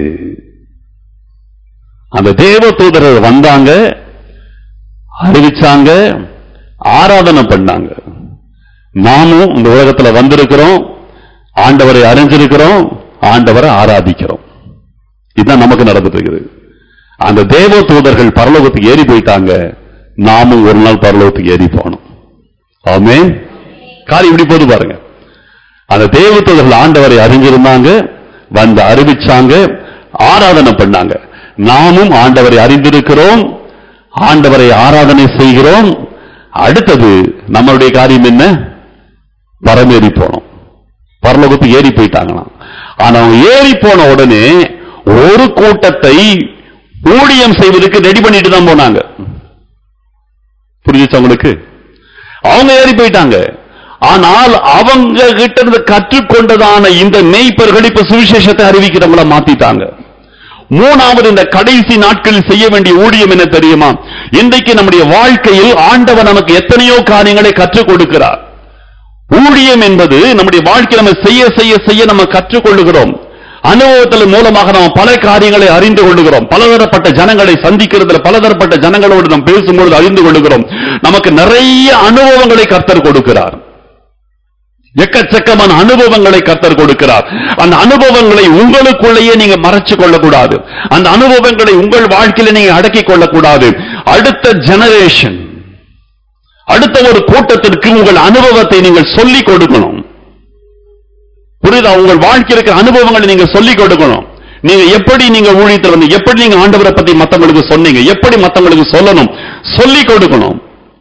அந்த தேவ தூதர்கள் வந்தாங்க அறிவிச்சாங்க ஆராதனை பண்ணாங்க நாமும் இந்த உலகத்துல வந்திருக்கிறோம் ஆண்டவரை அறிஞ்சிருக்கிறோம் ஆண்டவரை ஆராதிக்கிறோம் இதுதான் நமக்கு நடந்துட்டு இருக்குது அந்த தேவ தூதர்கள் பரலோகத்துக்கு ஏறி போயிட்டாங்க நாமும் ஒரு நாள் பரலோகத்துக்கு ஏறி போனோம் ஆமே காரியம் இப்படி போது பாருங்க அந்த தேவ தூதர்கள் ஆண்டவரை அறிஞ்சிருந்தாங்க வந்து அறிவிச்சாங்க ஆராதனை பண்ணாங்க நாமும் ஆண்டவரை அறிந்திருக்கிறோம் ஆண்டவரை ஆராதனை செய்கிறோம் அடுத்தது நம்மளுடைய காரியம் என்ன பரமேறி போனோம் பரலோகத்துக்கு ஏறி போயிட்டாங்களாம் ஆனா அவங்க ஏறி போன உடனே ஒரு கூட்டத்தை ஊழியம் செய்வதற்கு ரெடி பண்ணிட்டு தான் போனாங்க புரிஞ்சுச்சா உங்களுக்கு அவங்க ஏறி போயிட்டாங்க ஆனால் அவங்க கிட்ட இருந்து கற்றுக்கொண்டதான இந்த மெய்ப்பர்கள் இப்ப சுவிசேஷத்தை அறிவிக்கிறவங்கள மாத்திட்டாங்க மூணாவது இந்த கடைசி நாட்களில் செய்ய வேண்டிய ஊழியம் என்ன தெரியுமா இன்றைக்கு நம்முடைய வாழ்க்கையில் ஆண்டவர் நமக்கு எத்தனையோ காரியங்களை கற்றுக் கொடுக்கிறார் ஊழியம் என்பது நம்முடைய வாழ்க்கை நம்ம செய்ய செய்ய செய்ய நம்ம கற்றுக்கொள்ளுகிறோம் அனுபவத்தின் மூலமாக நாம் பல காரியங்களை அறிந்து கொள்ளுகிறோம் பலதரப்பட்ட ஜனங்களை சந்திக்கிறதுல பலதரப்பட்ட ஜனங்களோடு நாம் பேசும்பொழுது அறிந்து கொள்ளுகிறோம் நமக்கு நிறைய அனுபவங்களை கர்த்தர் கொடுக்கிறார் எக்கச்சக்கமான அனுபவங்களை கர்த்தர் கொடுக்கிறார் அந்த அனுபவங்களை உங்களுக்குள்ளேயே நீங்க மறைச்சு கொள்ளக்கூடாது அந்த அனுபவங்களை உங்கள் வாழ்க்கையில நீங்க அடக்கிக் கொள்ளக்கூடாது அடுத்த ஜெனரேஷன் அடுத்த ஒரு கூட்டத்திற்கு உங்கள் அனுபவத்தை நீங்கள் சொல்லிக் கொடுக்கணும் புரியுதா உங்கள் வாழ்க்கையில் இருக்கிற அனுபவங்களை நீங்க சொல்லிக் கொடுக்கணும் நீங்க எப்படி நீங்க ஊழியத்தில் வந்து எப்படி நீங்க ஆண்டவரை பத்தி மத்தவங்களுக்கு சொன்னீங்க எப்படி மத்தவங்களுக்கு சொல்லணும் சொல்லிக் கொடுக்கணும்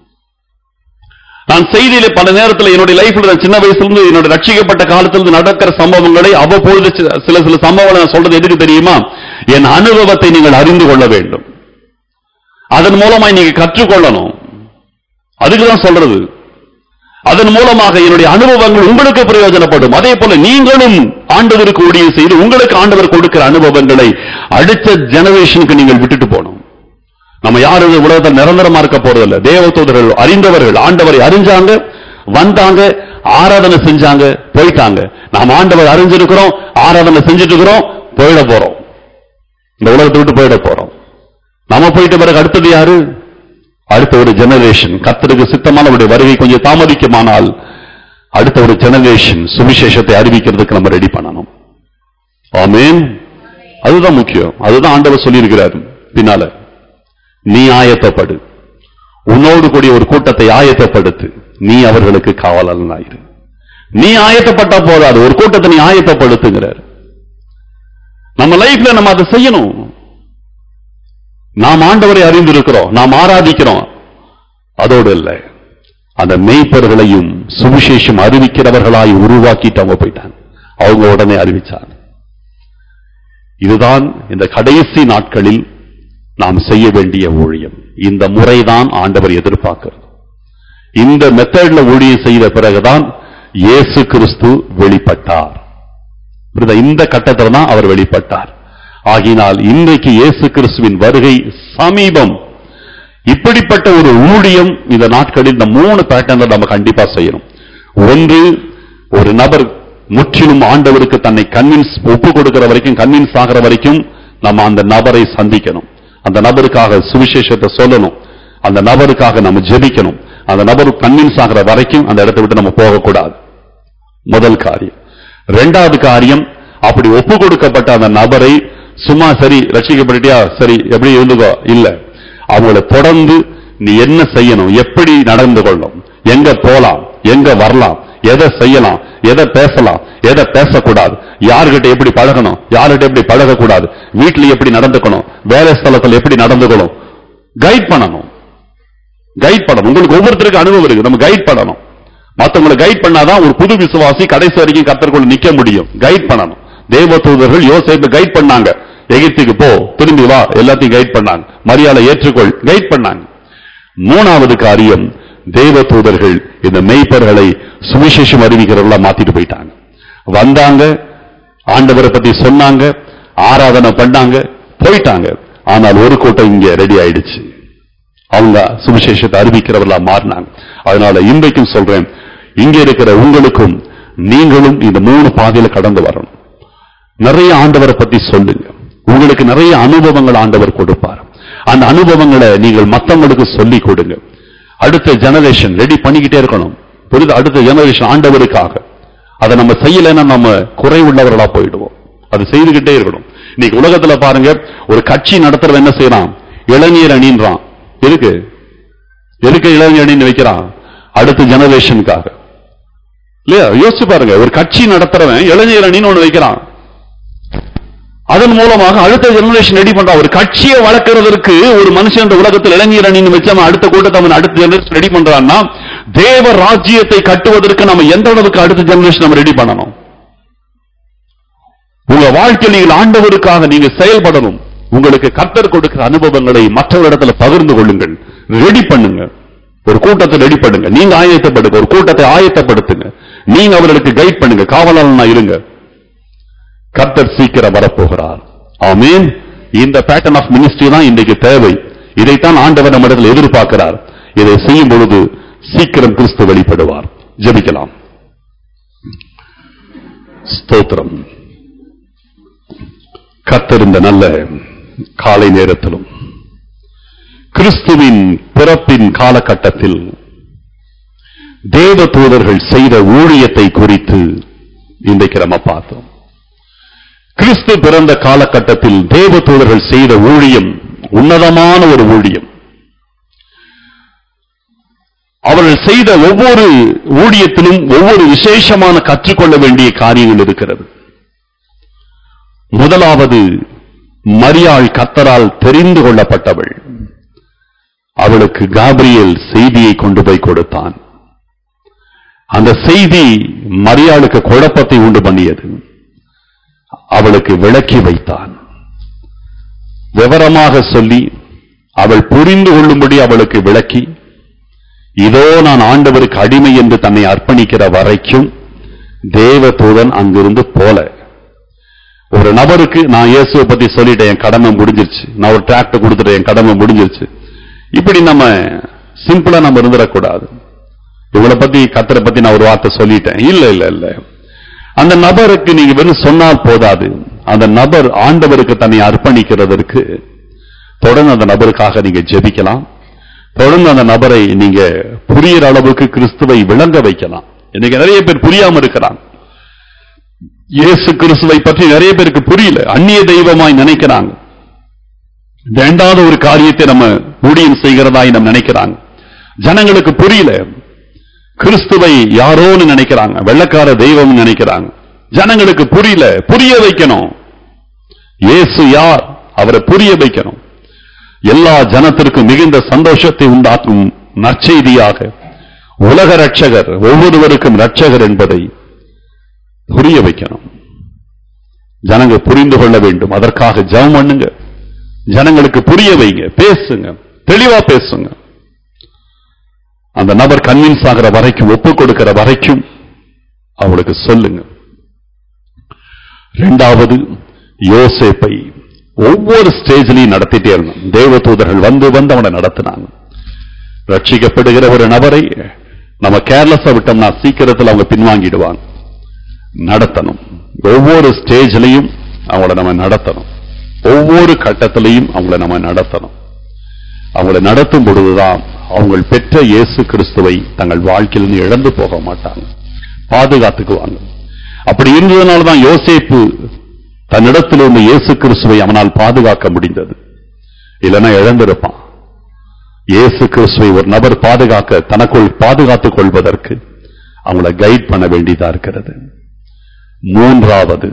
நான் செய்தியில பல நேரத்தில் என்னுடைய லைஃப்ல நான் சின்ன வயசுல இருந்து என்னோட ரட்சிக்கப்பட்ட காலத்திலிருந்து நடக்கிற சம்பவங்களை அவ்வப்பொழுது சில- சில சில சம்பவங்களை நான் சொல்றது எதுக்கு தெரியுமா என் அனுபவத்தை நீங்கள் அறிந்து கொள்ள வேண்டும் அதன் மூலமாய் நீங்க கற்றுக்கொள்ளணும் அதுக்கு தான் சொல்றது அதன் மூலமாக என்னுடைய அனுபவங்கள் உங்களுக்கு பிரயோஜனப்படும் அதே போல நீங்களும் ஆண்டவருக்கு ஊழியம் செய்து உங்களுக்கு ஆண்டவர் கொடுக்கிற அனுபவங்களை அடுத்த ஜெனரேஷனுக்கு நீங்கள் விட்டுட்டு போகணும் நம்ம யாரும் இந்த உலகத்தில் நிரந்தரமா இருக்க போறதில்ல தேவதூதர்கள் அறிந்தவர்கள் ஆண்டவரை அறிஞ்சாங்க வந்தாங்க ஆராதனை செஞ்சாங்க போயிட்டாங்க நாம் ஆண்டவர் அறிஞ்சிருக்கிறோம் ஆராதனை செஞ்சுட்டு இருக்கிறோம் போயிட போறோம் இந்த உலகத்தை விட்டு போயிட போறோம் நம்ம போயிட்ட பிறகு அடுத்தது யாரு அடுத்த ஒரு ஜெனரேஷன் கர்த்தருக்கு சித்தமானவருடைய வருகை கொஞ்சம் தாமதிக்குமானால் அடுத்த ஒரு ஜெனரேஷன் சுவிசேஷத்தை அறிவிக்கிறதுக்கு நம்ம ரெடி பண்ணணும் ஆமென் அதுதான் முக்கியம் அதுதான் ஆண்டவர் சொல்லியிருக்கிறார் பின்னால நீ ஆயத்தப்படு உன்னோடு கூடிய ஒரு கூட்டத்தை ஆயத்தப்படுத்து நீ அவர்களுக்கு காவலன் ஆயிரு நீ ஆயத்தப்பட்டா போதாது ஒரு கூட்டத்தை நீ ஆயத்தப்படுத்துங்கிறார் நம்ம லைஃப்ல நம்ம அதை செய்யணும் நாம் ஆண்டவரை அறிந்திருக்கிறோம் நாம் ஆராதிக்கிறோம் அதோடு இல்லை அந்த மெய்ப்பர்களையும் சுவிசேஷம் அறிவிக்கிறவர்களாய் உருவாக்கிட்டு அவங்க போயிட்டாங்க அவங்க உடனே அறிவிச்சாங்க இதுதான் இந்த கடைசி நாட்களில் நாம் செய்ய வேண்டிய ஊழியம் இந்த முறைதான் ஆண்டவர் எதிர்பார்க்கிறது இந்த மெத்தட்ல ஊழியம் செய்த பிறகுதான் இயேசு கிறிஸ்து வெளிப்பட்டார் புரியுதா? இந்த கட்டத்தில் தான் அவர் வெளிப்பட்டார் ஆகினால் இன்றைக்கு இயேசு கிறிஸ்துவின் வருகை சமீபம் இப்படிப்பட்ட ஒரு ஊழியம் இந்த நாட்களில் இந்த மூணு பேட்டர்ன்ல நம்ம கண்டிப்பா செய்யணும் ஒன்று ஒரு நபர் முற்றிலும் ஆண்டவருக்கு தன்னை கன்வின்ஸ் ஒப்பு கொடுக்கிற வரைக்கும் கன்வின்ஸ் ஆகிற வரைக்கும் நம்ம அந்த நபரை சந்திக்கணும் அந்த நபருக்காக சுவிசேஷத்தை சொல்லணும் அந்த நபருக்காக நம்ம ஜெபிக்கணும் அந்த நபர் கன்வின்ஸ் ஆகிற வரைக்கும் அந்த இடத்தை விட்டு நம்ம போகக்கூடாது முதல் காரியம் இரண்டாவது காரியம் அப்படி ஒப்பு கொடுக்கப்பட்ட அந்த நபரை சும்மா சரி ரட்சிக்கப்பட்டுட்டியா சரி எப்படி இருந்துக்கோ இல்ல அவங்கள தொடர்ந்து நீ என்ன செய்யணும் எப்படி நடந்து கொள்ளும் எங்க போலாம் எங்க வரலாம் எதை செய்யலாம் எதை பேசலாம் எதை பேசக்கூடாது யார்கிட்ட எப்படி பழகணும் யார்கிட்ட எப்படி பழகக்கூடாது வீட்டுல எப்படி நடந்துக்கணும் வேலை ஸ்தலத்துல எப்படி நடந்துக்கணும் கைட் பண்ணணும் கைட் பண்ணணும் உங்களுக்கு ஒவ்வொருத்தருக்கு அனுபவம் இருக்கு நம்ம கைட் பண்ணணும் மத்தவங்களை கைட் பண்ணாதான் ஒரு புது விசுவாசி கடைசி வரைக்கும் கத்தருக்குள்ள நிக்க முடியும் கைட் பண்ணணும் தேவ தூதர்கள் யோசேப்பை கைட் பண்ணாங்க எகிப்துக்கு போ திரும்பி வா எல்லாத்தையும் கைட் பண்ணாங்க மரியாதை ஏற்றுக்கொள் கைட் பண்ணாங்க மூணாவது காரியம் தேவ தூதர்கள் இந்த மெய்ப்பர்களை சுவிசேஷம் அறிவிக்கிறவர்களா மாத்திட்டு போயிட்டாங்க வந்தாங்க ஆண்டவரை பத்தி சொன்னாங்க ஆராதனை பண்ணாங்க போயிட்டாங்க ஆனால் ஒரு கூட்டம் இங்க ரெடி ஆயிடுச்சு அவங்க சுவிசேஷத்தை அறிவிக்கிறவர்களா மாறினாங்க அதனால இன்றைக்கும் சொல்றேன் இங்க இருக்கிற உங்களுக்கும் நீங்களும் இந்த மூணு பாதையில கடந்து வரணும் நிறைய ஆண்டவரை பத்தி சொல்லுங்க உங்களுக்கு நிறைய அனுபவங்கள் ஆண்டவர் கொடுப்பார் அந்த அனுபவங்களை நீங்கள் மத்தவங்களுக்கு சொல்லி கொடுங்க அடுத்த ஜெனரேஷன் ரெடி பண்ணிக்கிட்டே இருக்கணும் புரியுது அடுத்த ஜெனரேஷன் ஆண்டவருக்காக அதை நம்ம செய்யலைன்னா நம்ம குறைவுள்ளவர்களா போயிடுவோம் அது செய்துகிட்டே இருக்கணும் இன்னைக்கு உலகத்துல பாருங்க ஒரு கட்சி நடத்துறவன் என்ன செய்யறான் இளைஞர் அணின்றான் எதுக்கு எதுக்கு இளைஞர் அணின்னு வைக்கிறான் அடுத்த ஜெனரேஷனுக்காக இல்லையா யோசிச்சு பாருங்க ஒரு கட்சி நடத்துறவன் இளைஞர் அணின்னு ஒண்ணு வைக்கிறான் அதன் மூலமாக அடுத்த ஜெனரேஷன் ரெடி பண்றான் ஒரு கட்சியை வளர்க்கறதற்கு ஒரு மனுஷன் இந்த உலகத்தில் இளைஞர் அணின்னு வச்சு அவன் அடுத்த கூட்டத்தை அவன் அடுத்த ஜெனரேஷன் ரெடி பண்றான்னா தேவ ராஜ்யத்தை கட்டுவதற்கு நம்ம எந்த அளவுக்கு அடுத்த ஜெனரேஷன் நம்ம ரெடி பண்ணணும் உங்க வாழ்க்கையில் நீங்கள் ஆண்டவருக்காக நீங்க செயல்படணும் உங்களுக்கு கர்த்தர் கொடுக்கிற அனுபவங்களை மற்றவரிடத்துல பகிர்ந்து கொள்ளுங்கள் ரெடி பண்ணுங்க ஒரு கூட்டத்தை ரெடி பண்ணுங்க நீங்க ஆயத்தப்படுங்க ஒரு கூட்டத்தை ஆயத்தப்படுத்துங்க நீங்க அவர்களுக்கு கைட் பண்ணுங்க காவலாளனா இருங்க கர்த்தர் சீக்கிரம் வரப்போகிறார் ஆமீன் இந்த பேட்டர்ன் ஆஃப் மினிஸ்ட்ரி தான் இன்றைக்கு தேவை இதைத்தான் ஆண்டவர் நம்மிடத்தில் எதிர்பார்க்கிறார் இதை செய்யும் பொழுது சீக்கிரம் கிறிஸ்து வெளிப்படுவார் ஜெபிக்கலாம் ஸ்தோத்திரம் கர்த்தர் இந்த நல்ல காலை நேரத்திலும் கிறிஸ்துவின் பிறப்பின் காலகட்டத்தில் தேவ தூதர்கள் செய்த ஊழியத்தை குறித்து இன்றைக்கு நம்ம பார்த்தோம் கிறிஸ்து பிறந்த காலகட்டத்தில் தேவ தூதர்கள் செய்த ஊழியம் உன்னதமான ஒரு ஊழியம் அவர்கள் செய்த ஒவ்வொரு ஊழியத்திலும் ஒவ்வொரு விசேஷமான கற்றுக்கொள்ள வேண்டிய காரியங்கள் இருக்கிறது முதலாவது மரியாள் கத்தரால் தெரிந்து கொள்ளப்பட்டவள் அவளுக்கு காபிரியல் செய்தியை கொண்டு போய் கொடுத்தான் அந்த செய்தி மரியாளுக்கு குழப்பத்தை உண்டு பண்ணியது அவளுக்கு விளக்கி வைத்தான் விவரமாக சொல்லி அவள் புரிந்து கொள்ளும்படி அவளுக்கு விளக்கி இதோ நான் ஆண்டவருக்கு அடிமை என்று தன்னை அர்ப்பணிக்கிற வரைக்கும் தேவதூதன் அங்கிருந்து போல ஒரு நபருக்கு நான் இயேசுவை பத்தி சொல்லிட்டேன் என் கடமை முடிஞ்சிருச்சு நான் ஒரு டிராக்டர் கொடுத்துட்டேன் என் கடமை முடிஞ்சிருச்சு இப்படி நம்ம சிம்பிளா நம்ம இருந்துடக்கூடாது இவளை பத்தி கத்தரை பத்தி நான் ஒரு வார்த்தை சொல்லிட்டேன் இல்ல இல்ல இல்ல அந்த நபருக்கு நீங்க வெறும் சொன்னால் போதாது அந்த நபர் ஆண்டவருக்கு தன்னை அர்ப்பணிக்கிறதற்கு தொடர்ந்து அந்த நபருக்காக நீங்க ஜெபிக்கலாம் தொடர்ந்து அந்த நபரை நீங்க புரியிற அளவுக்கு கிறிஸ்துவை விளங்க வைக்கலாம் இன்னைக்கு நிறைய பேர் புரியாம இருக்கிறாங்க இயேசு கிறிஸ்துவை பற்றி நிறைய பேருக்கு புரியல அந்நிய தெய்வமாய் நினைக்கிறாங்க இரண்டாவது ஒரு காரியத்தை நம்ம ஊழியம் செய்கிறதாய் நம்ம நினைக்கிறாங்க ஜனங்களுக்கு புரியல கிறிஸ்துவை யாரோன்னு நினைக்கிறாங்க வெள்ளக்கார தெய்வம் நினைக்கிறாங்க ஜனங்களுக்கு புரியல புரிய வைக்கணும் இயேசு யார் அவரை புரிய வைக்கணும் எல்லா ஜனத்திற்கும் மிகுந்த சந்தோஷத்தை உண்டாக்கும் நற்செய்தியாக உலக ரட்சகர் ஒவ்வொருவருக்கும் ரட்சகர் என்பதை புரிய வைக்கணும் ஜனங்க புரிந்து கொள்ள வேண்டும் அதற்காக ஜெபம் பண்ணுங்க ஜனங்களுக்கு புரிய வைங்க பேசுங்க தெளிவா பேசுங்க அந்த நபர் கன்வின்ஸ் ஆகிற வரைக்கும் ஒப்பு கொடுக்கிற வரைக்கும் அவளுக்கு சொல்லுங்க இரண்டாவது யோசேப்பை ஒவ்வொரு ஸ்டேஜ்லயும் நடத்திட்டே இருந்தான் தேவதூதர்கள் வந்து வந்து அவனை நடத்தினாங்க ரட்சிக்கப்படுகிற ஒரு நபரை நம்ம கேர்லஸா விட்டோம்னா சீக்கிரத்தில் அவங்க பின்வாங்கிடுவாங்க நடத்தணும் ஒவ்வொரு ஸ்டேஜ்லயும் அவங்கள நம்ம நடத்தணும் ஒவ்வொரு கட்டத்திலையும் அவங்கள நம்ம நடத்தணும் அவங்கள நடத்தும் பொழுதுதான் அவங்க பெற்ற இயேசு கிறிஸ்துவை தங்கள் வாழ்க்கையிலிருந்து இழந்து போக மாட்டாங்க பாதுகாத்துக்குவாங்க அப்படி இருந்ததுனால தான் யோசேப்பு தன்னிடத்தில் இருந்த இயேசு கிறிஸ்துவை அவனால் பாதுகாக்க முடிந்தது இல்லைன்னா இழந்திருப்பான் இயேசு கிறிஸ்துவை ஒரு நபர் பாதுகாக்க தனக்குள் பாதுகாத்துக் கொள்வதற்கு அவங்கள கைட் பண்ண வேண்டியதா இருக்கிறது மூன்றாவது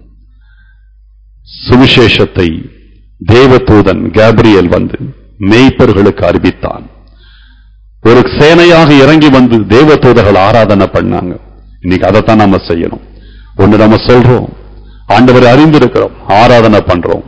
சுவிசேஷத்தை தேவதூதன் கேப்ரியல் வந்து மேய்ப்பர்களுக்கு அறிவித்தான் ஒரு சேனையாக இறங்கி வந்து தேவதூதர்கள் ஆராதனை பண்ணாங்க இன்னைக்கு அதைத்தான் நம்ம செய்யணும் ஒண்ணு நம்ம சொல்றோம் ஆண்டவரை அறிந்திருக்கிறோம் ஆராதனை பண்றோம்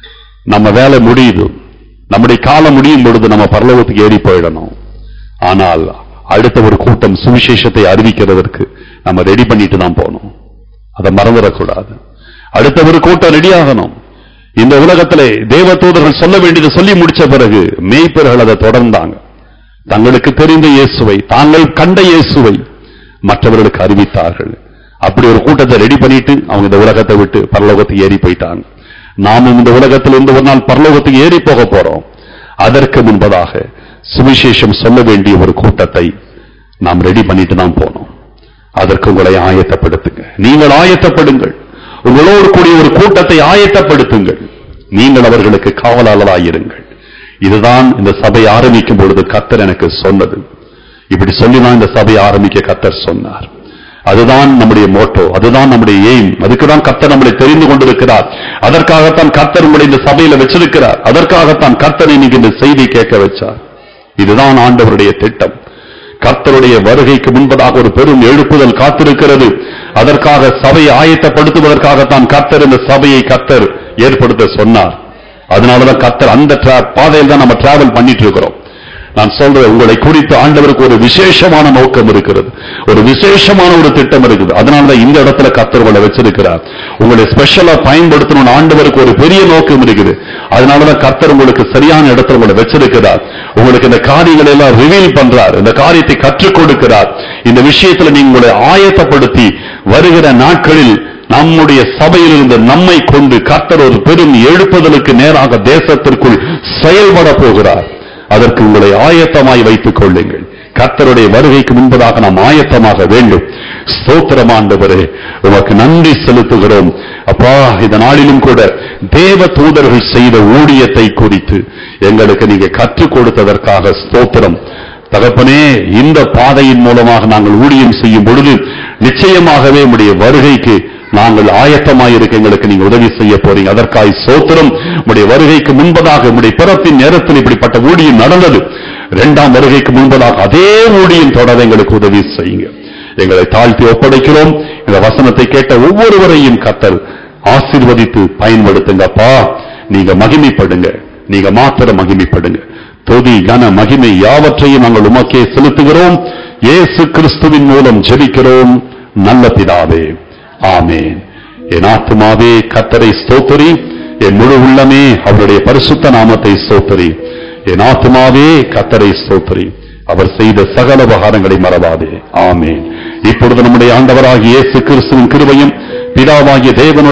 நம்ம வேலை முடியுது நம்முடைய காலம் முடியும் பொழுது நம்ம பரலோகத்துக்கு ஏறி போயிடணும் ஆனால் அடுத்த ஒரு கூட்டம் சுவிசேஷத்தை அறிவிக்கிறதற்கு நம்ம ரெடி பண்ணிட்டு தான் போகணும் அதை மறந்துடக்கூடாது அடுத்த ஒரு கூட்டம் ரெடி ஆகணும் இந்த உலகத்திலே தேவதூதர்கள் சொல்ல வேண்டியதை சொல்லி முடிச்ச பிறகு மேய்ப்பர்கள் அதை தொடர்ந்தாங்க தங்களுக்கு தெரிந்த இயேசுவை தாங்கள் கண்ட இயேசுவை மற்றவர்களுக்கு அறிவித்தார்கள் அப்படி ஒரு கூட்டத்தை ரெடி பண்ணிட்டு அவங்க இந்த உலகத்தை விட்டு பரலோகத்துக்கு ஏறி போயிட்டாங்க நாமும் இந்த உலகத்திலிருந்து ஒரு நாள் பரலோகத்துக்கு ஏறி போக போறோம் அதற்கு முன்பதாக சுவிசேஷம் சொல்ல வேண்டிய ஒரு கூட்டத்தை நாம் ரெடி பண்ணிட்டு தான் போனோம் அதற்கு உங்களை ஆயத்தப்படுத்துங்க நீங்கள் ஆயத்தப்படுங்கள் உங்களோடு கூடிய ஒரு கூட்டத்தை ஆயத்தப்படுத்துங்கள் நீங்கள் அவர்களுக்கு காவலாளராயிருங்கள் இதுதான் இந்த சபை ஆரம்பிக்கும் பொழுது கத்தர் எனக்கு சொன்னது இப்படி சொல்லிதான் இந்த சபை ஆரம்பிக்க கத்தர் சொன்னார் அதுதான் நம்முடைய மோட்டோ அதுதான் நம்முடைய எய்ம் அதுக்குதான் கர்த்தர் நம்மளை தெரிந்து கொண்டிருக்கிறார் அதற்காகத்தான் கர்த்தர் உங்களை இந்த சபையில வச்சிருக்கிறார் அதற்காகத்தான் கர்த்தர் இன்னைக்கு இந்த செய்தி கேட்க வச்சார் இதுதான் ஆண்டவருடைய திட்டம் கர்த்தருடைய வருகைக்கு முன்பதாக ஒரு பெரும் எழுப்புதல் காத்திருக்கிறது அதற்காக சபையை ஆயத்தப்படுத்துவதற்காகத்தான் கர்த்தர் இந்த சபையை கர்த்தர் ஏற்படுத்த சொன்னார் அதனாலதான் கர்த்தர் அந்த tra- பாதையில் தான் நம்ம டிராவல் பண்ணிட்டு இருக்கிறோம் நான் சொல்றேன் உங்களை குறித்து ஆண்டவருக்கு ஒரு விசேஷமான நோக்கம் இருக்கிறது ஒரு விசேஷமான ஒரு திட்டம் இருக்குது அதனாலதான் இந்த இடத்துல கர்த்தர் உங்களை வச்சிருக்கிறார் உங்களை ஸ்பெஷலா பயன்படுத்தணும்னு ஆண்டவருக்கு ஒரு பெரிய நோக்கம் இருக்குது அதனாலதான் கர்த்தர் உங்களுக்கு சரியான இடத்துல உங்களை வச்சிருக்கிறார் உங்களுக்கு இந்த காரியங்களை எல்லாம் ரிவீல் பண்றார் இந்த காரியத்தை கற்றுக் கொடுக்கிறார் இந்த விஷயத்துல நீங்க உங்களை ஆயத்தப்படுத்தி வருகிற நாட்களில் நம்முடைய சபையில் இருந்த நம்மை கொண்டு கர்த்தர் ஒரு பெரும் எழுப்புதலுக்கு நேராக தேசத்திற்குள் செயல்பட போகிறார் அதற்கு உங்களை ஆயத்தமாய் வைத்துக் கொள்ளுங்கள் கர்த்தருடைய வருகைக்கு முன்பதாக நாம் ஆயத்தமாக வேண்டும் ஸ்தோத்திரம் ஆண்டவரே உமக்கு நன்றி செலுத்துகிறோம் அப்பா இந்த நாளிலும் கூட தேவ தூதர்கள் செய்த ஊழியத்தை குறித்து எங்களுக்கு நீங்க கற்றுக் கொடுத்ததற்காக ஸ்தோத்திரம் தகப்பனே இந்த பாதையின் மூலமாக நாங்கள் ஊழியம் செய்யும் பொழுது நிச்சயமாகவே உடைய வருகைக்கு நாங்கள் ஆயத்தமாய் இருக்க எங்களுக்கு நீங்க உதவி செய்ய போறீங்க அதற்காய் சோத்திரம் உடைய வருகைக்கு முன்பதாக உடைய பிறப்பின் நேரத்தில் இப்படிப்பட்ட ஊழியம் நடந்தது இரண்டாம் வருகைக்கு முன்பதாக அதே ஊழியம் தொடர எங்களுக்கு உதவி செய்யுங்க எங்களை தாழ்த்தி ஒப்படைக்கிறோம் இந்த வசனத்தை கேட்ட ஒவ்வொருவரையும் கத்தல் ஆசீர்வதித்து பயன்படுத்துங்கப்பா நீங்க மகிமைப்படுங்க நீங்க மாத்திரம் மகிமைப்படுங்க தொதி கன மகிமை யாவற்றையும் நாங்கள் உமக்கே செலுத்துகிறோம் இயேசு கிறிஸ்துவின் மூலம் ஜெபிக்கிறோம் நல்ல பிதாவே ஆமென் என் ஆத்துமாவே கத்தரை ஸ்தோத்தரி என் முழு உள்ளமே அவருடைய பரிசுத்த நாமத்தை ஸ்தோத்தரி என் ஆத்துமாவே கத்தரை ஸ்தோத்தரி அவர் செய்த சகல உபகாரங்களை மறவாதே ஆமென் இப்பொழுது நம்முடைய ஆண்டவராகிய இயேசு கிறிஸ்துவின் கிருபையும் பிதாவாகிய தேவனுடைய